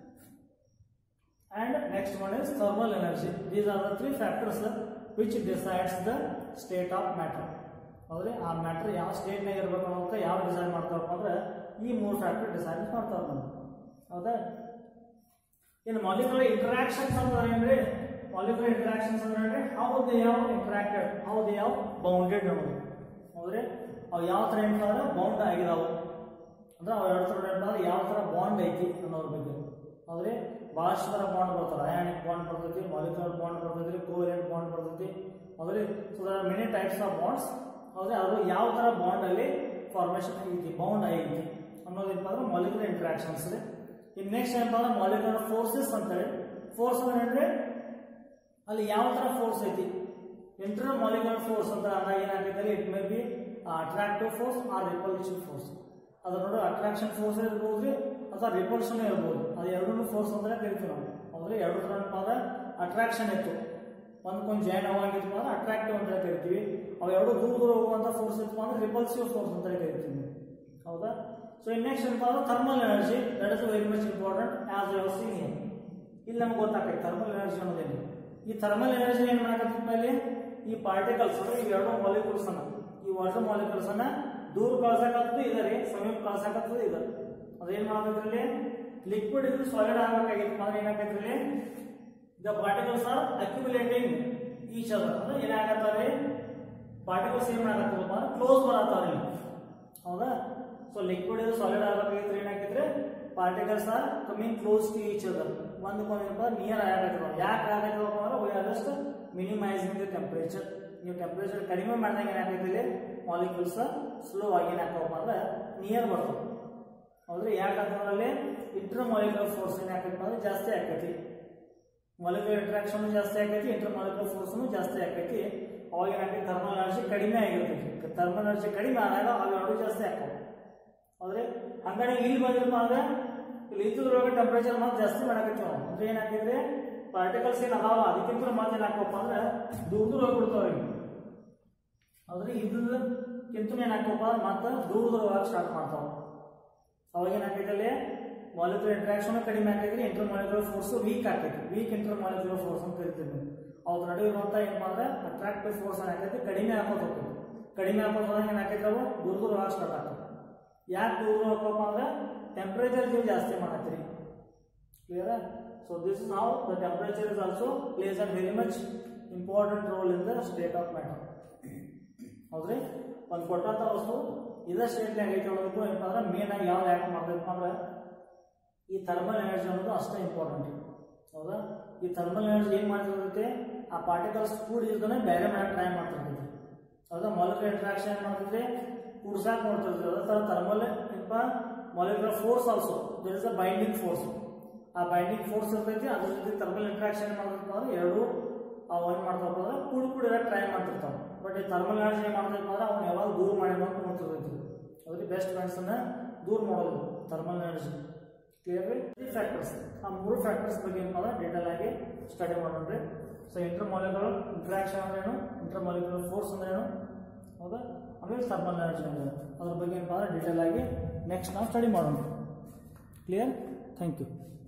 and next one is thermal energy these are the three factors uh, which decides the state of matter ಹೌದ್ರಿ ಆ ಮ್ಯಾಟ್ರ್ ಯಾವ ಸ್ಟೇಟ್ನಾಗ ಇರ್ಬೇಕು ಅನ್ನೋದಕ್ಕೆ ಯಾವ ಡಿಸೈಡ್ ಮಾಡ್ತಾರಪ್ಪ ಅಂದ್ರೆ ಈ ಮೂರು ಫ್ಯಾಕ್ಟರ್ ಡಿಸೈಡ್ ಮಾಡ್ತಾರ ನಾವು ಹೌದಾ ಇನ್ನು ಮಾಲಿಕ್ಯುಲರ್ ಇಂಟರಾಕ್ಷನ್ಸ್ ಅಂದ್ರೆ ಏನ್ರಿ ಮಾಲಿಕ್ಯುಲರ್ ಇಂಟರಾಕ್ಷನ್ಸ್ ಅಂದ್ರೆ ಏನ್ರಿ ಹೌ ದೇ ಯಾವ ಇಂಟರಾಕ್ಟೆಡ್ ಹೌ ದೇ ಯಾವ ಬೌಂಡೆಡ್ ಅನ್ನೋದು ಹೌದ್ರಿ ಅವು ಯಾವ ಥರ ಏನಂದ್ರೆ ಬೌಂಡ್ ಆಗಿದಾವು ಅಂದ್ರೆ ಅವು ಎರಡು ಥರ ಏನಂದ್ರೆ ಯಾವ ಥರ ಬಾಂಡ್ ಐತಿ ಅನ್ನೋದ್ರ ಬಗ್ಗೆ ಹೌದ್ರಿ ಭಾಳಷ್ಟು ಥರ ಬಾಂಡ್ ಬರ್ತಾರೆ ಅಯಾನಿಕ್ ಬಾಂಡ್ ಬರ್ತೈತಿ ಮಾಲಿಕ್ಯುಲರ್ ಬಾಂಡ್ ಬರ್ತೈತಿ ಕೋವೆಲೆಂಟ್ ಬಾಂಡ್ ಬರ್ತೈತಿ ಹೌದ್ರಿ so there many types of bonds ಹೌದ್ರೆ ಅದು ಯಾವ ಥರ ಬಾಂಡ್ ಅಲ್ಲಿ ಫಾರ್ಮೇಷನ್ ಐತಿ ಬೌಂಡ್ ಐತಿ ಅನ್ನೋದೇನಪ್ಪ ಅಂದ್ರೆ ಮಾಲಿಕ್ಯುಲರ್ ಇಂಟ್ರಾಕ್ಷನ್ಸ್ ರೀ ಇನ್ನು ನೆಕ್ಸ್ಟ್ ಏನಪ್ಪ ಅಂದ್ರೆ ಮಾಲಿಕ್ಯುಲರ್ ಫೋರ್ಸಸ್ ಅಂತೇಳಿ ಫೋರ್ಸ್ ಅಂದ್ರೆ ಅಲ್ಲಿ ಯಾವ ಥರ ಫೋರ್ಸ್ ಐತಿ ಇಂಟರ್ ಮಾಲಿಕ್ಯುಲರ್ ಫೋರ್ಸ್ ಅಂತ ಅಂದಾಗ ಏನಾಗೈತೆ it may be attractive force or repulsion force ಅದ್ರ ನೋಡಿ ಅಟ್ರಾಕ್ಷನ್ ಫೋರ್ಸ್ ಇರ್ಬೋದು ರೀ ಅಥವಾ ರಿಪಲ್ಷನ್ ಇರ್ಬೋದು ಅದು ಎರಡೂ ಫೋರ್ಸ್ ಅಂದ್ರೆ ಕರಿತೀವಿ ನಾವು ಹೌದ್ರಿ ಎರಡು ಥರ ಏನಪ್ಪ ಅಂದ್ರೆ ಅಟ್ರಾಕ್ಷನ್ ಇತ್ತು ಒಂದ್ಕೊಂದು ಜಾಯಿನ್ ಅವಾಗಿತ್ತು ಅಂದ್ರೆ ಅಟ್ರಾಕ್ಟಿವ್ ಅಂತ ಕರಿತೀವಿ ಅವು ಎರಡು ದೂರ ದೂರ ಹೋಗುವಂತ ಫೋರ್ಸ್ ಇತ್ತು ಅಂದ್ರೆ ರಿಪಲ್ಸಿವ್ ಫೋರ್ಸ್ ಅಂತ ಕರಿತೀವಿ ಹೌದಾ ಸೊ ಇನ್ ನೆಕ್ಸ್ಟ್ ಏನಪ್ಪ ಅಂದ್ರೆ thermal energy that is very much important as you seen ಇಲ್ಲಿ ನಮ್ಗೆ ಗೊತ್ತಾಗ್ತೈತೆ ಥರ್ಮಲ್ ಎನರ್ಜಿ ಅನ್ನೋದೇನು ಈ ಥರ್ಮಲ್ ಎನರ್ಜಿ ಏನು ಮಾಡಕತ್ತಪ್ಪ ಇಲ್ಲಿ ಈ ಪಾರ್ಟಿಕಲ್ಸ್ ಅಂದ್ರೆ ಈ ಎರಡು ಮಾಲಿಕ್ಯೂಲ್ಸ್ ಅನ್ನ ಈ ವಾಟರ್ ಮಾಲಿಕ್ಯೂಲ್ಸ್ ಅನ್ನ ದೂರ ಕಳ್ಸಕತ್ತದು ಇದರಿ ಸಮೀಪ ಕಳ್ಸಕತ್ತದು ಇದೆ ಅದೇನ್ ಮಾಡಬೇಕ್ರಲ್ಲಿ ಲಿಕ್ವಿಡ್ ಇದು ಸಾಲಿಡ್ ಆಗಬೇಕಾಗಿತ್ತು ಅಂದ್ರೆ ಏನಾಗೈತ್ರಿ the particles are accumulating each other ಅಂದ್ರೆ ಏನಾಗತ್ತಾರೆ ಪಾರ್ಟಿಕಲ್ಸ್ ಏನ್ ಮಾಡಕತ್ತಪ್ಪ ಅಂದ್ರೆ ಕ್ಲೋಸ್ ಬರತ್ತಾರ ಇಲ್ಲಿ ಹೌದಾ ಸೊ ಲಿಕ್ವಿಡ್ ಇದು ಸಾಲಿಡ್ ಆಗಬೇಕಾಗಿದ್ರೆ ಏನಾಗಿದ್ರೆ particles are coming close to each other ಒಂದಕ್ಕೊಂದು ನಿಯರ್ ಆಗತ್ತವ ಯಾಕೆ ಆಗತ್ತವಪ್ಪ ಅಂದ್ರೆ we are just minimising the temperature ನೀವು ಟೆಂಪರೇಚರ್ ಕಡಿಮೆ ಮಾಡಿದಾಗ ಏನಾಗೈತಿ ಇಲ್ಲಿ ಮಾಲಿಕ್ಯೂಲ್ಸ್ ಸ್ಲೋ ಆಗಿ ಏನಾಗ್ತಾವಪ್ಪ ಅಂದ್ರೆ ನಿಯರ್ ಬರ್ತಾವ ಹೌದ್ರಿ ಯಾಕಂತಂದ್ರೆ ಇಂಟರ್ ಮಾಲಿಕ್ಯುಲರ್ ಫೋರ್ಸ್ ಏನಾಗೈತಿ ಅಂದ್ರೆ ಜಾಸ್ತಿ ಆಕೈತಿ ಮಾಲಿಕ್ಯುಲರ್ ಇಂಟ್ರಾಕ್ಷನ್ ಜಾಸ್ತಿ ಆಕೈತಿ ಇಂಟರ್ ಮಾಲಿಕ್ಯುಲರ್ ಫೋರ್ಸ್ನು ಜಾಸ್ತಿ ಆಕೈತಿ ಅವಾಗ ಏನಾಗೈತಿ ಥರ್ಮಲ್ ಎನರ್ಜಿ ಕಡಿಮೆ ಆಗಿರ್ತೈತಿ ಥರ್ಮಲ್ ಎನರ್ಜಿ ಕಡಿಮೆ ಆದಾಗ ಅವೆರಡು ಜಾಸ್ತಿ ಆಕಾವ ಹೌದ್ರಿ ಹಂಗಾಗಿ ಇಲ್ಲಿ ಬಂದಿರಪ್ಪ ಅಂದ್ರೆ ಇಲ್ಲಿ ಇದ್ದದ್ರೊಳಗೆ ಟೆಂಪರೇಚರ್ ಮತ್ತೆ ಜಾಸ್ತಿ ಮಾಡಕತ್ತೀವಿ ನಾವು ಅಂದ್ರೆ ಏನಾಕೈತ್ರಿ ಪಾರ್ಟಿಕಲ್ಸ್ ಏನು ಅದಾವ ಅದಕ್ಕಿಂತ ಮತ್ತೆ ಏನಾಕಪ್ಪ ಅಂದ್ರೆ ದೂರ ದೂರ ಹೋಗ್ಬಿಡ್ತಾವ ಈಗ ಹೌದ್ರಿ ಇದ್ದಕ್ಕಿಂತ ಏನಾಕಪ್ಪ ಮತ್ತೆ ದೂರ ದೂರ ಹೋಗಕ್ಕೆ ಸ್ಟಾರ್ಟ್ ಮಾಡ್ತಾವ ಅವಾಗ ಏನಾಕೈತಿ ಅಲ್ಲಿ ಮಾಲಿಕ್ಯುಲರ್ ಇಂಟ್ರಾಕ್ಷನ್ ಕಡಿಮೆ ಆಗೈತ್ರಿ ಇಂಟರ್ ಮಾಲಿಕ್ಯುಲರ್ ಫೋರ್ಸ್ ವೀಕ್ ಆಗೈತಿ ವೀಕ್ ಇಂಟರ್ ಮಾಲಿಕ್ಯುಲರ್ ಫೋರ್ಸ್ ಅಂತ ಕರಿತೀವಿ ಅವ್ರ ನಡುವೆ ಇರುವಂತ ಏನಪ್ಪ ಅಂದ್ರೆ ಅಟ್ರಾಕ್ಟಿವ್ ಫೋರ್ಸ್ ಏನಾಗೈತಿ ಕಡಿಮೆ ಹಾಕೋದು ಹೋಗ್ತದೆ ಕಡಿಮೆ ಹಾಕೋದು ಹೋದಾಗ ಏನಾಕೈತಿ ಅವು ದೂರ ದೂರ ಹೋಗಕ್ಕೆ ಸ್ಟಾರ್ಟ್ ಆಗ್ತದೆ ಯಾಕೆ ದೂರ ದೂರ ಹೋಗಪ್ಪ ಅಂದ್ರೆ ಟೆಂಪರೇಚರ್ ನೀವು ಜಾಸ್ತಿ ಮಾಡತ್ತೀರಿ clear so this is how the temperature is also plays a very much important role in the state of matter ಹೌದ್ರಿ ಒಂದು ಕೊಟ್ಟಂತ ವಸ್ತು ಇದ ಸ್ಟೇಟ್ನಾಗ ಐತೆ ಅನ್ನೋದಕ್ಕೂ ಏನಪ್ಪ ಅಂದ್ರೆ ಮೇನ್ ಆಗಿ ಯಾವ್ದು ಆ್ಯಕ್ಟ್ ಮಾಡ್ಬೇಕು ಅಂದ್ರೆ ಈ ಥರ್ಮಲ್ ಎನರ್ಜಿ ಅನ್ನೋದು ಅಷ್ಟೇ ಇಂಪಾರ್ಟೆಂಟ್ ಹೌದಾ ಈ ಥರ್ಮಲ್ ಎನರ್ಜಿ ಏನು ಮಾಡ್ತಿರ್ತೈತೆ ಆ ಪಾರ್ಟಿಕಲ್ಸ್ ಕೂಡಿ ಇರ್ತಾನೆ ಬೇರೆ ಮಾಡಕ್ಕೆ ಟ್ರೈ ಮಾಡ್ತಿರ್ತೈತೆ ಹೌದಾ ಮಾಲಿಕ್ಯುಲರ್ ಇಂಟ್ರಾಕ್ಷನ್ ಏನು ಮಾಡ್ತಿದ್ರೆ ಕೂಡ್ಸಾಕ್ ನೋಡ್ತಿರ್ತೈತೆ ಅದೇ ಥರ ಥರ್ಮಲ್ ಏನಪ್ಪ molecular force also there is a binding force ಆ ಬೈಂಡಿಂಗ್ ಫೋರ್ಸ್ ಇರ್ತೈತಿ ಅದ್ರ ಜೊತೆ ಥರ್ಮಲ್ ಇಂಟ್ರಾಕ್ಷನ್ ಮಾಡ್ತಿರ್ತಾವ ಅಂದ್ರೆ ಎರಡು ಅವು ಏನು ಮಾಡ್ತಾವಪ್ಪ ಅಂದ್ರೆ ಕೂಡಿ ಕೂಡಿ ಇರಕ್ಕೆ ಟ್ರೈ ಮಾಡ್ತಿರ್ತಾವೆ ಬಟ್ ಈ ಥರ್ಮಲ್ ಎನರ್ಜಿ ಏನು ಮಾಡ್ತೈತೆ ಅಂದ್ರೆ ಅವ್ನು ಯಾವಾಗ ದೂರ ಮಾಡಿ ಅಂತ ನೋಡ್ತಿರ್ತೈತಿ ಅದ್ರಲ್ಲಿ ಬೆಸ್ಟ್ ಫ್ರೆಂಡ್ಸನ್ನ ದೂರ ಮಾಡೋದು thermal energy clear three factors ಆ ಮೂರು ಫ್ಯಾಕ್ಟರ್ಸ್ ಬಗ್ಗೆ ಏನಪ್ಪ ಅಂದ್ರೆ ಡೀಟೇಲ್ ಆಗಿ ಸ್ಟಡಿ ಮಾಡೋಣ್ರಿ ಸೊ ಇಂಟರ್ ಮಾಲಿಕ್ಯುಲರ್ ಇಂಟ್ರಾಕ್ಷನ್ ಅಂದ್ರೇನು ಇಂಟರ್ ಮಾಲಿಕ್ಯುಲರ್ ಫೋರ್ಸ್ ಅಂದ್ರೇನು ಹೌದಾ ಆಮೇಲೆ ಥರ್ಮಲ್ ಎನರ್ಜಿ ಅಂದ್ರೆ ಅದ್ರ ಬಗ್ಗೆ ಏನಪ್ಪ ಅಂದ್ರೆ ಡೀಟೇಲ್ ಆಗಿ ನೆಕ್ಸ್ಟ್ ನಾವು ಸ್ಟಡಿ ಮಾಡೋಣ ಕ್ಲಿಯರ್ ಥ್ಯಾಂಕ್ ಯು